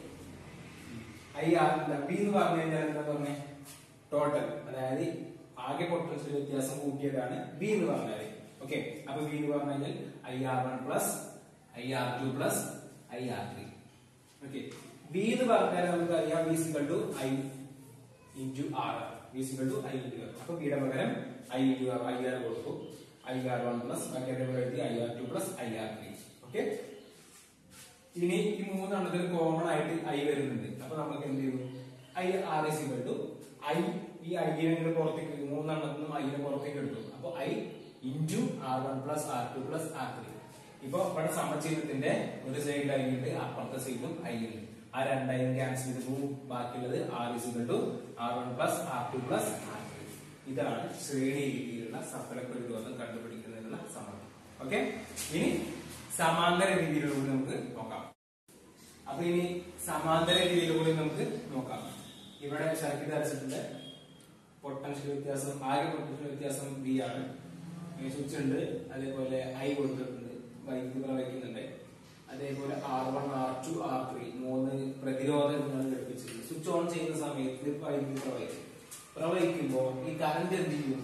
I R V എന്ന് പറഞ്ഞു കഴിഞ്ഞാൽ എന്താ പറഞ്ഞേ ടോട്ടൽ അതായത് ആകെ പൊട്ടൻഷ്യൽ വ്യത്യാസം കൂട്ടിയതാണ് ബി എന്ന് പറഞ്ഞാല് ഓക്കെ അപ്പൊ ബി എന്ന് പറഞ്ഞു കഴിഞ്ഞാൽ I R one plus I R two plus I R three okay V എന്ന് പറഞ്ഞാൽ നമുക്ക് അറിയാം V equal to I into R V equal to I into R അപ്പൊ ബിയുടെ പകരം I into R I R കൊടുത്തു ഐ ആർ വൺ പ്ലസ് മറ്റേ എഴുതി I R two plus I R three okay ഇനി ഈ മൂന്നെണ്ണത്തിൽ കോമൺ ആയിട്ട് ഐ വരുന്നുണ്ട് അപ്പൊ നമുക്ക് എന്ത് ചെയ്യും I R S equal to I ഈ ഐനെ ഇങ്ങോട്ട് പുറത്തേക്ക് എടുക്കും. മൂന്നെണ്ണത്തിൽ നിന്നും ഐനെ പുറത്തേക്ക് എടുത്തു അപ്പൊ I into R one plus R two plus R three ഇപ്പൊ ഇവിടെ സമചിഹ്നത്തിന്റെ ഒരു സൈഡിൽ ഐ ഉണ്ട് അപ്പുറത്തെ സൈഡിലും ഐ ഉണ്ട് ആ രണ്ടായും ക്യാൻസൽ ചെയ്ത് പോകും ബാക്കിയുള്ളത് R is equal to R one plus R two plus R three ഇതാണ് ശ്രേണി രീതിയിലുള്ള സഫല പ്രതിരോധം കണ്ടുപിടിക്കുന്നതിനുള്ള സമ്മതം ഓക്കെ ഇനി സമാന്തര രീതിയിലൂടെ നമുക്ക് നോക്കാം അപ്പൊ ഇനി സമാന്തര രീതിയിലൂടെ നമുക്ക് നോക്കാം ഇവിടെ സർക്യൂട്ട് വരച്ചിട്ടുണ്ട് പൊട്ടൻഷ്യൽ വ്യത്യാസം ആകെ പൊട്ടൻഷ്യൽ വ്യത്യാസം ബി ആണ് സ്വിച്ച് ഉണ്ട് അതേപോലെ ഐ കൊടുത്തിട്ടുണ്ട് വൈദ്യുതി പ്രവഹിക്കുന്നുണ്ട് അതേപോലെ R one R two R three മൂന്ന് പ്രതിരോധങ്ങൾ ഘടിപ്പിച്ചിട്ടുണ്ട് സ്വിച്ച് ഓൺ ചെയ്യുന്ന സമയത്ത് വൈദ്യുതി പ്രവഹിക്കും പ്രവഹിക്കുമ്പോൾ ഈ കറണ്ട് എന്ത് ചെയ്യും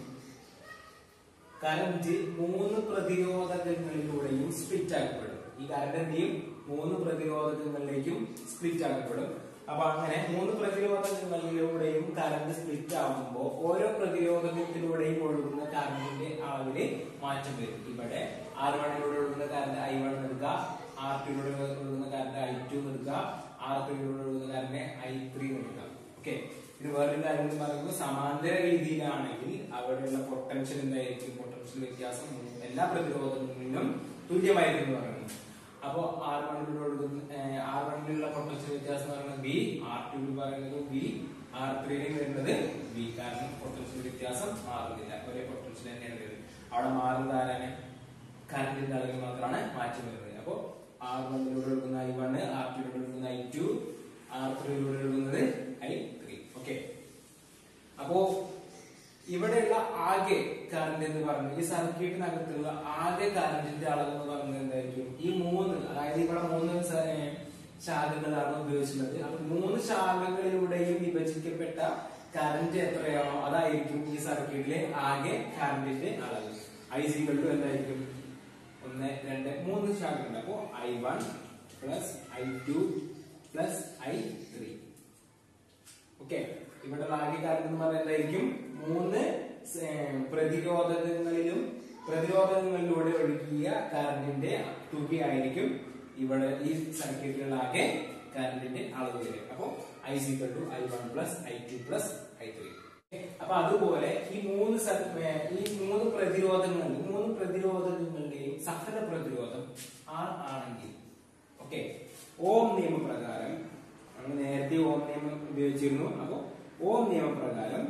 കറന്റ് മൂന്ന് പ്രതിരോധകങ്ങളിലൂടെയും സ്പ്ലിറ്റ് ആക്കപ്പെടും ഈ കറണ്ട് എന്ത് ചെയ്യും മൂന്ന് പ്രതിരോധകങ്ങളിലേക്കും സ്പ്ലിറ്റ് ആക്കപ്പെടും അപ്പൊ അങ്ങനെ മൂന്ന് പ്രതിരോധകങ്ങളിലൂടെയും കറണ്ട് സ്പ്ലിറ്റ് ആകുമ്പോൾ ഓരോ പ്രതിരോധകത്തിലൂടെയും ഒഴുകുന്ന കറണ്ടിന്റെ അളവില് മാറ്റം വരും ഇവിടെ ആർ വണ്ണിലൂടെ ഒഴുകുന്ന കറണ്ട് ഐ വൺ എടുക്കുക ആർ ടുയിലൂടെ ഒഴുകുന്ന കറണ്ട് ഐ ടു എടുക്കുക ആർ ത്രീയിലൂടെ ഒഴുകുന്ന കറണ്ട് ഐ ത്രീ എടുക്കുക ഓക്കെ ഇത് വേറൊരു കാര്യം എന്ന് പറയുന്നത് സമാന്തര രീതിയിലാണെങ്കിൽ അവിടെയുള്ള പൊട്ടൻഷ്യൽ എന്തായിരിക്കും പൊട്ടൻഷ്യൽ വ്യത്യാസം എല്ലാ പ്രതിരോധങ്ങളിലും തുല്യമായിരിക്കും എന്ന് പറയുന്നത് അപ്പോ ആർ വണ്ണിലൂടെ ഒഴുകുന്ന ആർ വണ്ണിലുള്ള പൊട്ടൻഷ്യൽ വ്യത്യാസം എന്ന് പറയുന്നത് ബി ആർ ടുവിൽ പറയുന്നത് ബി ആർ ത്രീയിൽ വരുന്നത് ബി കാരണം പൊട്ടൻഷ്യൽ വ്യത്യാസം മാറുന്നില്ല ഒരേ പൊട്ടൻഷ്യൽ തന്നെയാണ് വരുന്നത് അവിടെ മാറുന്നത് ആരാണ് കറന്റിന്റെ അളവിൽ മാത്രമാണ് മാറ്റം വരുന്നത് അപ്പോ ആർ വണ്ണിലൂടെ ഒഴുകുന്ന ഐ വണ് ആർ ടുയിലൂടെ ഒഴുകുന്ന ഐ ടു ആർ ത്രീയിലൂടെ ഒഴുകുന്നത് ഐ ത്രീ ഓക്കെ അപ്പോ ഇവിടെയുള്ള ആകെ കറണ്ട് എന്ന് പറയുന്നത് ഈ സർക്യൂട്ടിനകത്തുള്ള ആകെ കറണ്ടിന്റെ അളവ് എന്ന് പറയുന്നത് എന്തായിരിക്കും ഈ മൂന്ന് അതായത് ഇവിടെ മൂന്ന് സ- ഏ, ശാഖകളാണ് ഉപയോഗിച്ചിട്ടുള്ളത് അപ്പൊ മൂന്ന് ശാഖകളിലൂടെയും വിഭജിക്കപ്പെട്ട കറന്റ് എത്രയാണോ അതായിരിക്കും ഈ സർക്യൂട്ടിലെ ആകെ കറണ്ടിന്റെ അളവ് ഐ സികൾ എന്തായിരിക്കും ഒന്ന് രണ്ട് മൂന്ന് ശാഖകളുണ്ട് അപ്പോ I one plus I two plus I three okay ഇവിടെ ആകെ കറണ്ട് എന്ന് പറയുന്നത് എന്തായിരിക്കും മൂന്ന് സ- ഏർ പ്രതിരോധകങ്ങളിലും പ്രതിരോധകങ്ങളിലൂടെ ഒഴുകിയ കറണ്ടിന്റെ തുകയായിരിക്കും ഇവിടെ ഈ സർക്യൂട്ടിലുള്ള ആകെ കറണ്ടിന്റെ അളവ് വരിക അപ്പോ I is equal to I one plus I two plus I three അപ്പൊ അതുപോലെ ഈ മൂന്ന് സ- ഏർ ഈ മൂന്ന് പ്രതിരോധങ്ങളിൽ മൂന്ന് പ്രതിരോധകങ്ങളുടെയും സഫല പ്രതിരോധം ആർ ആണെങ്കിൽ ഓക്കെ ഓം നിയമപ്രകാരം നമ്മൾ നേരത്തെ ഓം നിയമം ഉപയോഗിച്ചിരുന്നു അപ്പോ ഓം നിയമപ്രകാരം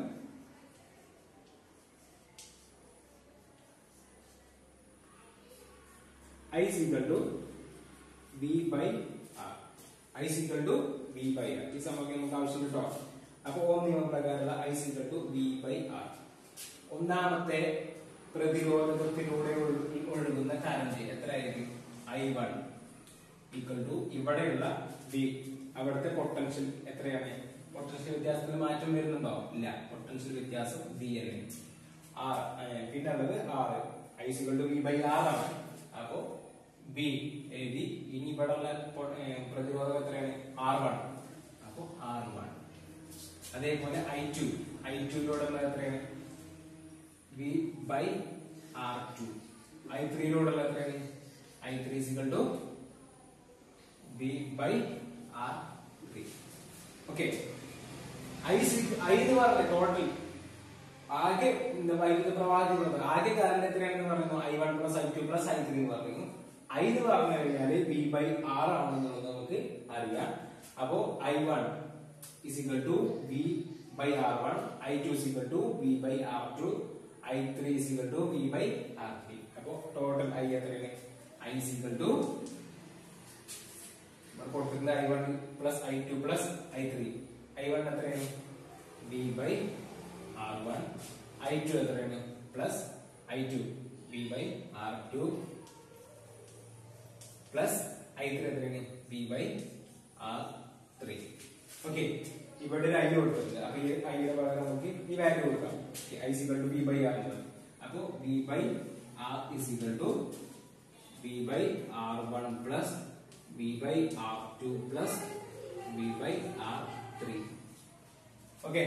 I is equal to V by R I is equal to V by R ഈ സമയം നമുക്ക് ആവശ്യം കേട്ടോ അപ്പൊ ഓം നിയമപ്രകാരമുള്ള I is equal to V by R ഒന്നാമത്തെ പ്രതിരോധകത്തിലൂടെ ഒഴുകി- ഒഴുകുന്ന കറന്റ് എത്രയായിരിക്കും ഐ വൺ ഈക്വൽ ടു ഇവിടെയുള്ള ബി അവിടുത്തെ പൊട്ടൻഷ്യൽ എത്രയാണ് പൊട്ടൻഷ്യൽ വ്യത്യാസത്തിൽ മാറ്റം വരുന്നുണ്ടോ ഇല്ല പൊട്ടൻഷ്യൽ വ്യത്യാസം ബി അല്ലേ ആർ പിന്നെ ഉള്ളത് ആറ് I is equal to V by R ആണ് അപ്പോ ബി എഴുതി ഇനി ഇവിടെ ഉള്ള പൊ- ഏ, പ്രതിരോധം എത്രയാണ് ആർ വൺ അപ്പോ ആർ വൺ അതേപോലെ ഐ ടു ഐ ടുയിലൂടെ ഉള്ള എത്രയാണ് V by R two I ത്രീയിലൂടെ ഉള്ള എത്രയാണ് I three sequel to V by R three okay I six I എന്ന് പറഞ്ഞ ടോട്ടൽ ആകെ എന്താ വൈദ്യുത പ്രവാഹത്തിലുള്ളത് ആകെ കറണ്ട് എത്രയാണെന്ന് പറയുന്നു I one plus I two plus I three എന്ന് പറയുന്നു ഐ എന്ന് പറഞ്ഞു കഴിഞ്ഞാല് ബി ബൈ ആർ ആണെന്നുള്ളത് നമുക്ക് അറിയാം അപ്പോ I one is equal to V by R one I two is equal to V by R two I three is equal to V by R three അപ്പോ ടോട്ടൽ ഐ എത്രയാണ് ഐ ഈക്വൽ ടു കൊടുത്തിട്ടുണ്ട് I one plus I two plus I three I one എത്രയാണ് V by R one I two എത്രയാണ് plus I two V by R two plus I three എത്രയാണ് V by R three okay ഇവിടെ ഒരു ഐ കൊടുത്തിട്ടുണ്ട് അപ്പൊ ഈ ഐയുടെ പകരം നമുക്ക് ഈ വാല്യൂ കൊടുക്കാം I is equal to V by R അപ്പൊ V by R is equal to V by R one plus V by R two plus V by R three okay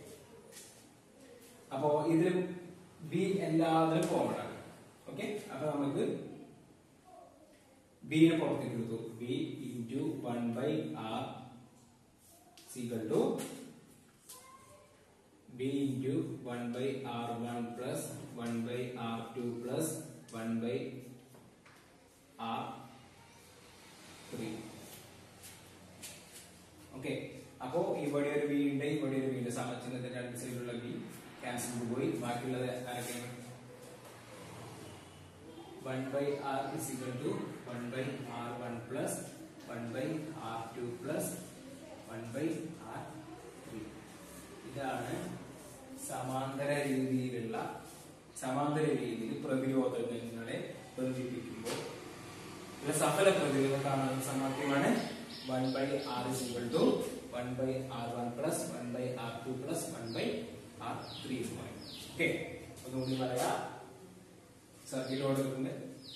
അപ്പോ ഇതിൽ ബി എല്ലാത്തിലും കോമൺ ആണ് ഓക്കെ അപ്പൊ നമുക്ക് ബിനെ പുറത്തേക്ക് എടുത്തു V into one by R is equal to V into one by R one plus one by R two plus one by R three okay അപ്പോ ഇവിടെ ഒരു ബി ഉണ്ട് ഇവിടെ ഒരു ബി ഉണ്ട് സമചിഹ്നത്തിന്റെ രണ്ട് സൈഡിലുള്ള ബി ക്യാൻസൽ പോയി ബാക്കിയുള്ളത് ആരൊക്കെയാണ് one by R is equal to one by R one plus one by R two plus one by R three ഇതാണ് സമാന്തര രീതിയിലുള്ള സമാന്തര രീതിയിൽ പ്രതിരോധങ്ങളെ ബന്ധിപ്പിക്കുമ്പോൾ ഇവിടെ സഫല പ്രതിരോധം കാണുന്ന സമവാക്യമാണ് one by R is equal to one by R one plus one by R two plus one by R three okay ഒന്നുകൂടി പറയാം സർക്യൂട്ട് കൊടുത്തിട്ടുണ്ട്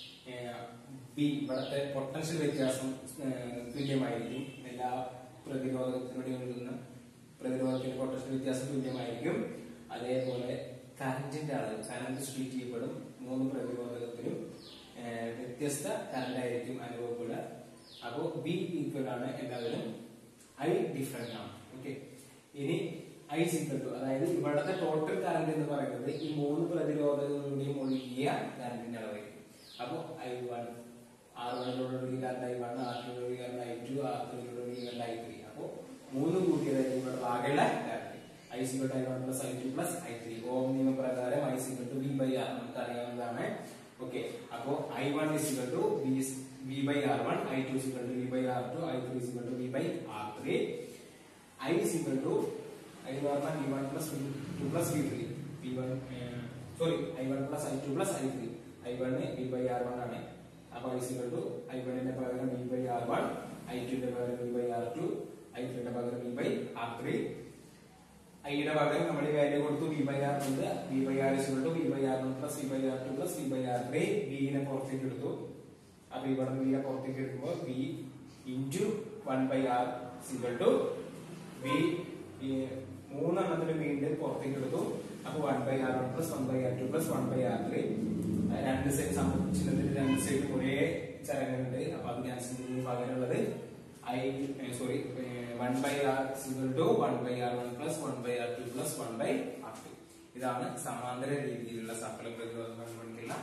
ബി ഇവിടുത്തെ പൊട്ടൻഷ്യൽ വ്യത്യാസം ഏഹ്, തുല്യമായിരിക്കും എല്ലാ പ്രതിരോധത്തിലൂടെ ഒഴുകുന്ന പ്രതിരോധത്തിന്റെ പൊട്ടൻഷ്യൽ വ്യത്യാസം തുല്യമായിരിക്കും അതേപോലെ കറന്റിന്റെ അളവ് കറന്റ് സ്പ്ലിറ്റ് ചെയ്യപ്പെടും മൂന്ന് പ്രതിരോധകത്തിലും ഏഹ്, വ്യത്യസ്ത കറന്റ് ആയിരിക്കും അനുഭവപ്പെടുക അപ്പോ ബി ഈക്വൽ ആണ് എല്ലാവരും ഐ ഡിഫറെന്റ് ആണ് ഓക്കെ ഇനി ഐ ഈക്വൽ ടു അതായത് ഇവിടുത്തെ ടോട്ടൽ കറന്റ് എന്ന് പറയുന്നത് ഈ മൂന്ന് പ്രതിരോധങ്ങളുടെയും ഒഴുകിയ കറന്റിന്റെ അളവായിരിക്കും അപ്പോ ഐ വൺ ആർ വണ്ണിലൂടെ ഒഴുകിയ current I one R two ഒഴുകിയ കറണ്ട് ഐ ടു ആർ ത്രീയിലൂടെ ഒഴുകിയ കറണ്ട് ഐ ത്രീ അപ്പോ മൂന്ന് കൂട്ടിയതായിരിക്കും ഇവിടെ ബാക്കിയുള്ള current I is equal to I one plus I two plus I three Ohm നിയമപ്രകാരം I is equal to V by R നമുക്ക് അറിയാവുന്നതാണ് ഓക്കെ അപ്പോ I one is equal to V V by R one I two is equal to V by R two I three is equal to V by R three I is equal to I R one V one plus two plus V three V one sorry I one plus I two plus I three I one V by R one ആണ് അപ്പൊ ഐ സിക്വൽ ടു ഐ വണ്ണിന്റെ പകരം V by R one I ടുന്റെ പകരം V by R two I ത്രീയുടെ പകരം ബി ബൈ ആർ ത്രീ ഐയുടെ പകരം നമ്മൾ വാല്യൂ കൊടുത്തു ബി ബൈ ആർ ഉണ്ട് V by R is to V by R one plus V by R two plus V by R three ബിനെ പുറത്തേക്ക് എടുത്തു അപ്പൊ ഇവിടെ ബിനെ പുറത്തേക്ക് എടുക്കുമ്പോൾ V into one by R is equal to V മൂന്നെണ്ണത്തിന് വീണ്ടും പുറത്തേക്ക് എടുത്തു അപ്പൊ one by R one plus one by R two plus one by R three രണ്ട് സൈഡ് സംബന്ധിച്ചിടത്തിൽ രണ്ട് സൈഡ് ഒരേ ചരങ്ങളുണ്ട് അപ്പൊ അത് ക്യാൻസൽ ചെയ്യുന്ന പകരമുള്ളത് I sorry one by R is equal to one by R one plus one by R two plus one by R two ഇതാണ് സമാന്തര രീതിയിലുള്ള സഫല പ്രതിരോധം കണ്ടുപിടിക്കുന്ന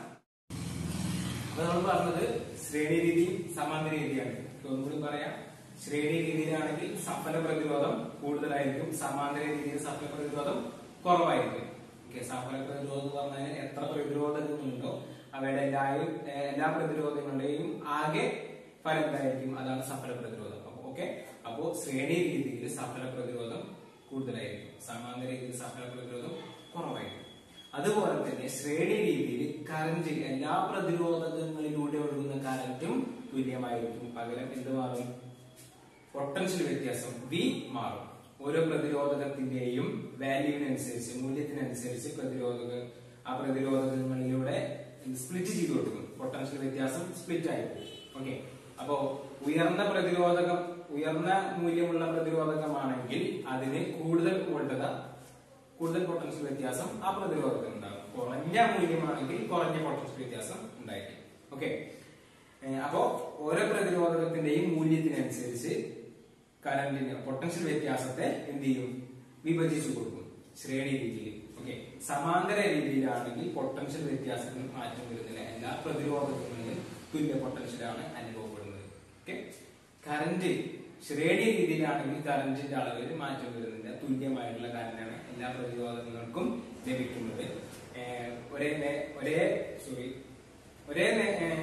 അപ്പൊ നമ്മൾ പറഞ്ഞത് ശ്രേണി രീതി സമാന്തര രീതിയാണ് ഒന്നുകൂടി പറയാം ശ്രേണി രീതിയിലാണെങ്കിൽ സഫല പ്രതിരോധം കൂടുതലായിരിക്കും സമാന്തര രീതിയിൽ സഫല പ്രതിരോധം കുറവായിരിക്കും ഓക്കെ സഫല പ്രതിരോധം എന്ന് പറഞ്ഞാൽ എത്ര പ്രതിരോധങ്ങളുണ്ടോ അവയുടെ എല്ലായും ഏഹ്, എല്ലാ പ്രതിരോധങ്ങളുടെയും ആകെ ഫലം എന്തായിരിക്കും അതാണ് സഫല പ്രതിരോധം അപ്പൊ ഓക്കെ അപ്പോ ശ്രേണി രീതിയിൽ സഫല പ്രതിരോധം കൂടുതലായിരിക്കും സമാന്തര രീതിയിൽ സഫല പ്രതിരോധം കുറവായിരിക്കും അതുപോലെ തന്നെ ശ്രേണി രീതിയിൽ കറന്റ് എല്ലാ പ്രതിരോധകങ്ങളിലൂടെ ഒഴുകുന്ന കറന്റും തുല്യമായിരിക്കും പകരം എന്ത് മാറും പൊട്ടൻഷ്യൽ വ്യത്യാസം വി മാറും ഓരോ പ്രതിരോധകത്തിന്റെയും വാല്യൂവിനനുസരിച്ച് മൂല്യത്തിനനുസരിച്ച് പ്രതിരോധക ആ പ്രതിരോധകങ്ങളിലൂടെ സ്പ്ലിറ്റ് ചെയ്ത് കൊടുക്കും പൊട്ടൻഷ്യൽ വ്യത്യാസം സ്പ്ലിറ്റ് ആയിരിക്കും ഓക്കെ അപ്പോ ഉയർന്ന പ്രതിരോധകം ഉയർന്ന മൂല്യമുള്ള പ്രതിരോധകമാണെങ്കിൽ അതിന് കൂടുതൽ വോൾട്ടത കൂടുതൽ പൊട്ടൻഷ്യൽ വ്യത്യാസം ആ പ്രതിരോധത്തിൽ ഉണ്ടാകും കുറഞ്ഞ മൂല്യമാണെങ്കിൽ കുറഞ്ഞ പൊട്ടൻഷ്യൽ വ്യത്യാസം ഉണ്ടായിരിക്കും ഓക്കെ അപ്പോ ഓരോ പ്രതിരോധകത്തിന്റെയും മൂല്യത്തിനനുസരിച്ച് കറന്റിന്റെ പൊട്ടൻഷ്യൽ വ്യത്യാസത്തെ എന്ത് ചെയ്യും വിഭജിച്ചു കൊടുക്കും ശ്രേണി രീതിയിൽ ഓക്കെ സമാന്തര രീതിയിലാണെങ്കിൽ പൊട്ടൻഷ്യൽ വ്യത്യാസത്തിന് മാറ്റം വരുന്നില്ല എല്ലാ പ്രതിരോധകങ്ങളിലും തുല്യ പൊട്ടൻഷ്യലാണ് അനുഭവപ്പെടുന്നത് ഓക്കെ കറന്റ് ശ്രേണി രീതിയിലാണെങ്കിൽ കറന്റിന്റെ അളവിൽ മാറ്റം വരുന്നില്ല തുല്യമായിട്ടുള്ള കറന്റാണ് എല്ലാ പ്രതിരോധകങ്ങൾക്കും ലഭിക്കുന്നത് ഏഹ് ഒരേ നേ- ഒരേ സോറി ഒരേ നേ- ഏഹ്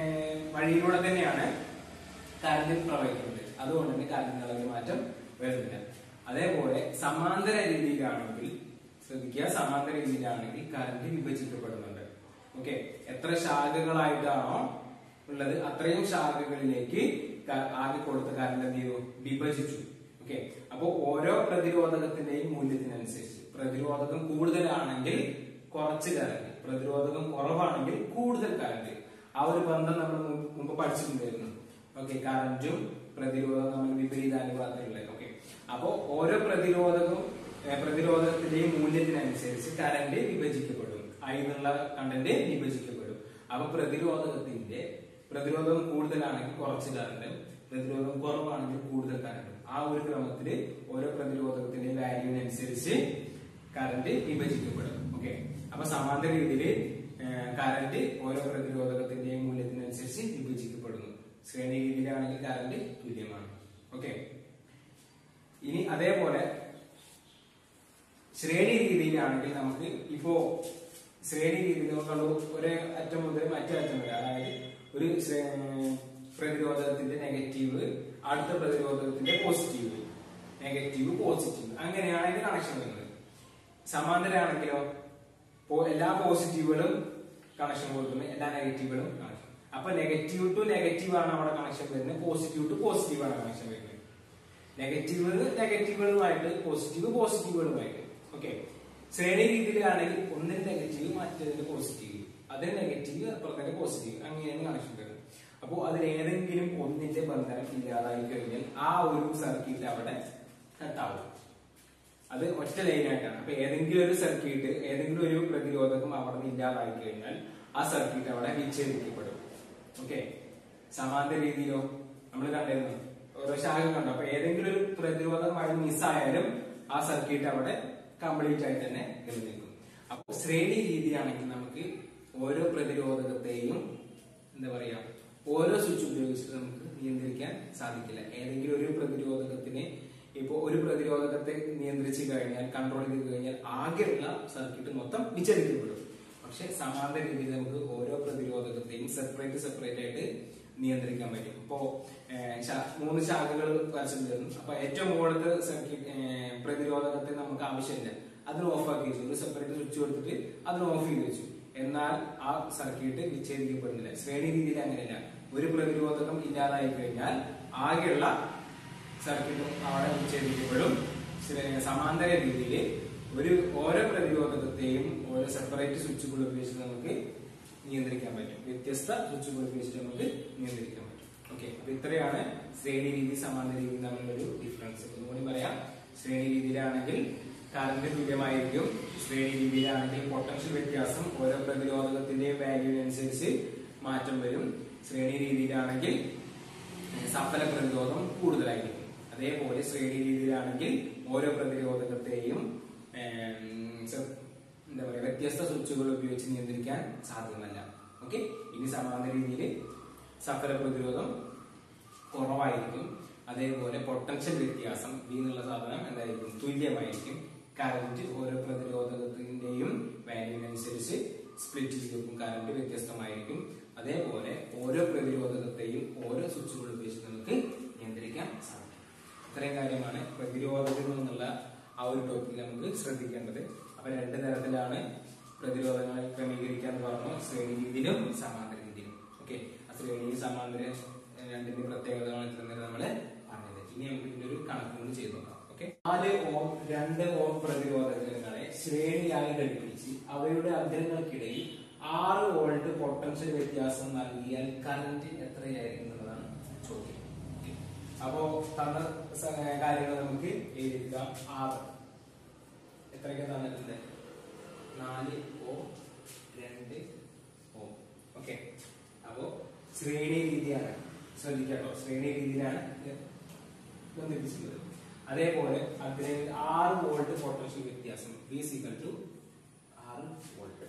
വഴിയിലൂടെ തന്നെയാണ് കറന്റ് പ്രവഹിക്കുന്നത് അതുകൊണ്ട് തന്നെ കറന്റിന്റെ അളവിൽ മാറ്റം വരുന്നില്ല അതേപോലെ സമാന്തര രീതിയിലാണെങ്കിൽ ശ്രദ്ധിക്കുക സമാന്തര രീതിയിലാണെങ്കിൽ കറന്റ് വിഭജിക്കപ്പെടുന്നുണ്ട് ഓക്കെ എത്ര ശാഖകളായിട്ടാണോ ഉള്ളത് അത്രയും ശാഖകളിലേക്ക് ക- ആകെ കൊടുത്ത കറന്റ് എന്ത് ചെയ്തു വിഭജിച്ചു ഓക്കെ അപ്പോ ഓരോ പ്രതിരോധകത്തിന്റെയും മൂല്യത്തിനനുസരിച്ച് പ്രതിരോധകം കൂടുതലാണെങ്കിൽ കുറച്ച് കറന്റ് പ്രതിരോധകം കുറവാണെങ്കിൽ കൂടുതൽ കറന്റ് ആ ഒരു ബന്ധം നമ്മൾ മുമ്പ് മുമ്പ് പഠിച്ചിട്ടുണ്ടായിരുന്നു ഓക്കെ കറന്റും പ്രതിരോധവും നമ്മൾ വിപരീതാനുപാതത്തിലുള്ള ഓക്കെ അപ്പോ ഓരോ പ്രതിരോധകവും ഏ, പ്രതിരോധത്തിന്റെയും മൂല്യത്തിനനുസരിച്ച് കറന്റ് വിഭജിക്കപ്പെടും അതിനുള്ള കണ്ടന്റ് വിഭജിക്കപ്പെടും അപ്പൊ പ്രതിരോധകത്തിന്റെ പ്രതിരോധം കൂടുതലാണെങ്കിൽ കുറച്ച് കറണ്ട് പ്രതിരോധം കുറവാണെങ്കിൽ കൂടുതൽ കറണ്ട് ആ ഒരു ക്രമത്തിൽ ഓരോ പ്രതിരോധകത്തിന്റെ വാല്യൂവിനനുസരിച്ച് കറന്റ് വിഭജിക്കപ്പെടും ഓക്കെ അപ്പൊ സമാന്തര രീതിയിൽ കറന്റ് ഓരോ പ്രതിരോധകത്തിന്റെയും മൂല്യത്തിനനുസരിച്ച് വിഭജിക്കപ്പെടുന്നു ശ്രേണി രീതിയിലാണെങ്കിൽ കറന്റ് തുല്യമാണ് ഓക്കെ ഇനി അതേപോലെ ശ്രേണി രീതിയിലാണെങ്കിൽ നമുക്ക് ഇപ്പോ ശ്രേണി രീതിയിൽ കണ്ടു ഒരു അറ്റം മുതൽ മറ്റേ അറ്റം വരെ അതായത് ഒരു ശ്രേ- പ്രതിരോധകത്തിന്റെ നെഗറ്റീവ് അടുത്ത പ്രതിരോധകത്തിന്റെ പോസിറ്റീവ് നെഗറ്റീവ് പോസിറ്റീവ് അങ്ങനെയാണ് ഇതിന്റെ കണക്ഷൻ വരുന്നത് സമാന്തരാണെങ്കിലോ പോ- എല്ലാ പോസിറ്റീവുകളും കണക്ഷൻ കൊടുക്കുന്നു എല്ലാ നെഗറ്റീവുകളും കണക്ഷൻ അപ്പൊ നെഗറ്റീവ് ടു നെഗറ്റീവ് ആണ് അവിടെ കണക്ഷൻ വരുന്നത് പോസിറ്റീവ് ടു പോസിറ്റീവ് ആണ് കണക്ഷൻ വരുന്നത് നെഗറ്റീവ് നെഗറ്റീവുകളുമായിട്ട് പോസിറ്റീവ് പോസിറ്റീവുകളുമായിട്ട് ഓക്കെ ശ്രേണി രീതിയിലാണെങ്കിൽ ഒന്നിന് നെഗറ്റീവ് മറ്റേതിന് പോസിറ്റീവ് അതിന് നെഗറ്റീവ് അപ്പുറത്തിന്റെ പോസിറ്റീവ് അങ്ങനെയാണ് കണക്ഷൻ വരുന്നത് അപ്പോൾ അതിൽ ഏതെങ്കിലും ഒന്നിന്റെ ബന്ധനം ഇല്ലാതായി കഴിഞ്ഞാൽ ആ ഒരു സർക്യൂട്ട് അവിടെ കട്ടാവും അത് ഒറ്റ ലൈനായിട്ടാണ് അപ്പൊ ഏതെങ്കിലും ഒരു സർക്യൂട്ട് ഏതെങ്കിലും ഒരു പ്രതിരോധകം അവിടെ നിന്ന് ഇല്ലാതായി കഴിഞ്ഞാൽ ആ സർക്യൂട്ട് അവിടെ വിച്ഛേദിക്കപ്പെടും ഓക്കെ സമാന്തര രീതിയിലോ നമ്മൾ കണ്ടിരുന്നു ഓരോ ശാഖ കണ്ടു അപ്പൊ ഏതെങ്കിലും ഒരു പ്രതിരോധം അവിടെ മിസ്സായാലും ആ സർക്യൂട്ട് അവിടെ കംപ്ലീറ്റ് ആയിട്ട് തന്നെ നിലനിൽക്കും അപ്പൊ ശ്രേണി രീതിയാണെങ്കിൽ നമുക്ക് ഓരോ പ്രതിരോധകത്തെയും എന്താ പറയാ ഓരോ സ്വിച്ച് ഉപയോഗിച്ചിട്ട് നമുക്ക് നിയന്ത്രിക്കാൻ സാധിക്കില്ല ഏതെങ്കിലും ഒരു പ്രതിരോധകത്തിനെ ഇപ്പോ ഒരു പ്രതിരോധകത്തെ നിയന്ത്രിച്ചു കഴിഞ്ഞാൽ കൺട്രോൾ ചെയ്ത് കഴിഞ്ഞാൽ ആകെയുള്ള സർക്യൂട്ട് മൊത്തം വിചലിക്കപ്പെടും പക്ഷെ സമാന്തര രീതിയിൽ നമുക്ക് ഓരോ പ്രതിരോധകത്തെയും സെപ്പറേറ്റ് സെപ്പറേറ്റ് ആയിട്ട് നിയന്ത്രിക്കാൻ പറ്റും ഇപ്പോ ഏഹ്, ശാ- മൂന്ന് ശാഖകൾ വരച്ചിട്ടുണ്ടായിരുന്നു അപ്പൊ ഏറ്റവും മുകളിലത്തെ സർക്യൂട്ട് പ്രതിരോധകത്തെ നമുക്ക് ആവശ്യമില്ല അതിന് ഓഫ് ആക്കി വെച്ചു ഒരു സെപ്പറേറ്റ് സ്വിച്ച് കൊടുത്തിട്ട് അതിന് ഓഫ് ചെയ്ത് വെച്ചു എന്നാൽ ആ സർക്യൂട്ട് വിച്ഛേദിക്കപ്പെടുന്നില്ല ശ്രേണി രീതിയിൽ അങ്ങനെയല്ല ഒരു പ്രതിരോധകം ഇല്ലാതായി കഴിഞ്ഞാൽ ആകെയുള്ള സർക്യൂട്ടും അവിടെ വിച്ഛേദിക്കപ്പെടും ശ്ര- സമാന്തര രീതിയിൽ ഒരു ഓരോ പ്രതിരോധകത്തെയും ഓരോ സെപ്പറേറ്റ് സ്വിച്ചുകൾ ഉപയോഗിച്ച് നമുക്ക് നിയന്ത്രിക്കാൻ പറ്റും വ്യത്യസ്ത സ്വിച്ചുകൾ ഉപയോഗിച്ചിട്ട് നമുക്ക് നിയന്ത്രിക്കാൻ പറ്റും ഓക്കെ അപ്പൊ ഇത്രയാണ് ശ്രേണി രീതി സമാന്തര രീതി തമ്മിലൊരു ഡിഫറൻസ് ഒന്നുകൂടി പറയാം ശ്രേണി രീതിയിലാണെങ്കിൽ കറണ്ട് തുല്യമായിരിക്കും ശ്രേണി രീതിയിലാണെങ്കിൽ പൊട്ടൻഷ്യൽ വ്യത്യാസം ഓരോ പ്രതിരോധകത്തിന്റെയും വാല്യൂവിനനുസരിച്ച് മാറ്റം വരും ശ്രേണി രീതിയിലാണെങ്കിൽ സഫല പ്രതിരോധം കൂടുതലായിരിക്കും അതേപോലെ ശ്രേണി രീതിയിലാണെങ്കിൽ ഓരോ പ്രതിരോധകത്തെയും ഏം, സ- എന്താ പറയുക വ്യത്യസ്ത സ്വിച്ചുകൾ ഉപയോഗിച്ച് നിയന്ത്രിക്കാൻ സാധ്യമല്ല ഓക്കെ ഇനി സമാന്തര രീതിയിൽ സഫല പ്രതിരോധം കുറവായിരിക്കും അതേപോലെ പൊട്ടൻഷ്യൽ വ്യത്യാസം ബി എന്നുള്ള സാധനം എന്തായിരിക്കും തുല്യമായിരിക്കും കറന്റ് ഓരോ പ്രതിരോധകത്തിന്റെയും വാല്യൂവിനനുസരിച്ച് സ്പ്ലിറ്റ് ചെയ്ത് വെക്കും കറന്റ് വ്യത്യസ്തമായിരിക്കും അതേപോലെ ഓരോ പ്രതിരോധകത്തെയും ഓരോ സ്വിച്ചുകൾ ഉപയോഗിച്ച് നമുക്ക് നിയന്ത്രിക്കാൻ സാധിക്കും ഇത്രയും കാര്യമാണ് പ്രതിരോധത്തിൽ നിന്നുള്ള ആ ഒരു ടോപ്പിക് നമുക്ക് ശ്രദ്ധിക്കേണ്ടത് അപ്പൊ രണ്ട് തരത്തിലാണ് പ്രതിരോധങ്ങളെ ക്രമീകരിക്കാൻ പറഞ്ഞു ശ്രേണി രീതിയിലും സമാന്തര രീതിയിലും ഓക്കെ ആ ശ്രേണി സമാന്തര ഏഹ്, രണ്ടിന്റെ പ്രത്യേകതകൾ എത്തുന്നത് നമ്മള് പറഞ്ഞത് ഇനി നമുക്ക് ഇതിന്റെ ഒരു കണക്ക് കൊണ്ട് ചെയ്ത് നോക്കാം ഓക്കെ നാല് ഓം രണ്ട് ഓം പ്രതിരോധകങ്ങളെ ശ്രേണിയായി ഘടിപ്പിച്ച് അവയുടെ അഗ്രങ്ങൾക്കിടയിൽ ആറ് വോൾട്ട് പൊട്ടൻഷ്യൽ വ്യത്യാസം നൽകിയാൽ കറന്റ് എത്രയായിരിക്കും എന്നുള്ളതാണ് ചോദ്യം Okay. അപ്പോ തന്ന സ- കാര്യങ്ങൾ നമുക്ക് എഴുതാം ആറ് എത്രയൊക്കെ തന്നിട്ടുണ്ട് നാല് ഓ രണ്ട് ഓ ഓക്കെ അപ്പോ ശ്രേണി രീതിയാണ് ശ്രദ്ധിക്കാട്ടോ ശ്രേണി രീതിയിലാണ് ഇത് ബന്ധിപ്പിച്ചിട്ടുള്ളത് അതേപോലെ അതിന് ആറ് വോൾട്ട് പൊട്ടൻഷ്യൽ വ്യത്യാസം വി സിക്കൽ ടു ആറ് വോൾട്ട്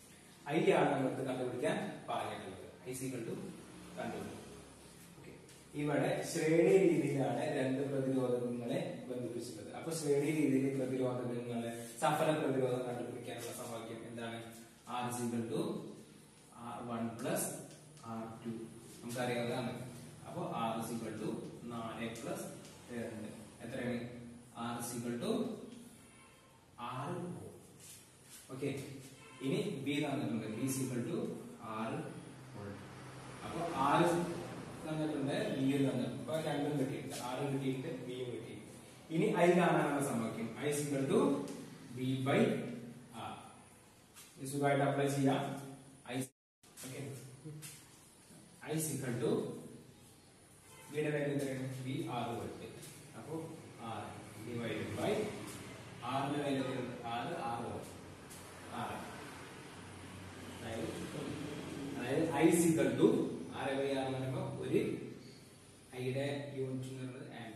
ഐ ആണ് നമുക്ക് കണ്ടുപിടിക്കാൻ പറഞ്ഞിട്ടുള്ളത് ഐ സിക്കൽ ടു കണ്ടുപിടിക്കും Okay. ഇവിടെ ശ്രേണി രീതിയിലാണ് രണ്ട് പ്രതിരോധകങ്ങളെ ബന്ധിപ്പിച്ചിട്ടുള്ളത് അപ്പൊ ശ്രേണി രീതിയിൽ പ്രതിരോധകങ്ങളെ സഫല പ്രതിരോധം കണ്ടുപിടിക്കാനുള്ള സമവാക്യം എന്താണ് R is equal to R one plus R two നമുക്കറിയാവുന്നതാണ് അപ്പൊ ആർ സിക്വൽ ടു നാല് പ്ലസ് രണ്ട് എത്രയാണ് ആർ സിക്വൽ ടു ആറ് ഓക്കെ ഇനി ബി തന്നിട്ടുണ്ട് ബി സിക്വൽ ടു ആറ് വോൾട്ട് അപ്പൊ ആറ് തന്നിട്ടുണ്ട് ബിയും തന്നിട്ടുണ്ട് അപ്പൊ രണ്ടും കിട്ടിയിട്ടുണ്ട് ആറും കിട്ടിയിട്ട് ബിയും കിട്ടിയിട്ടുണ്ട് ഇനി ഐ കാണാനുള്ള സമവാക്യം I is equal to V by R സുഖമായിട്ട് അപ്ലൈ ചെയ്യാം I okay I is equal to ബിയുടെ വാല്യൂ എത്രയാണ് ബി ആറ് വോൾട്ട് അപ്പോ ആറ് ഡിവൈഡ് ബൈ ആറിന്റെ വാല്യൂ എത്രയാണ് ആറ് ആറ് വോൾട്ട് ആറ് അതായത് അതായത് ഐ സിക്വൽ ടു ആറ് ബൈ ആറ് എന്ന് പറയുമ്പോൾ ഒരു ഐയുടെ യൂണിറ്റ് എന്ന് പറയുന്നത്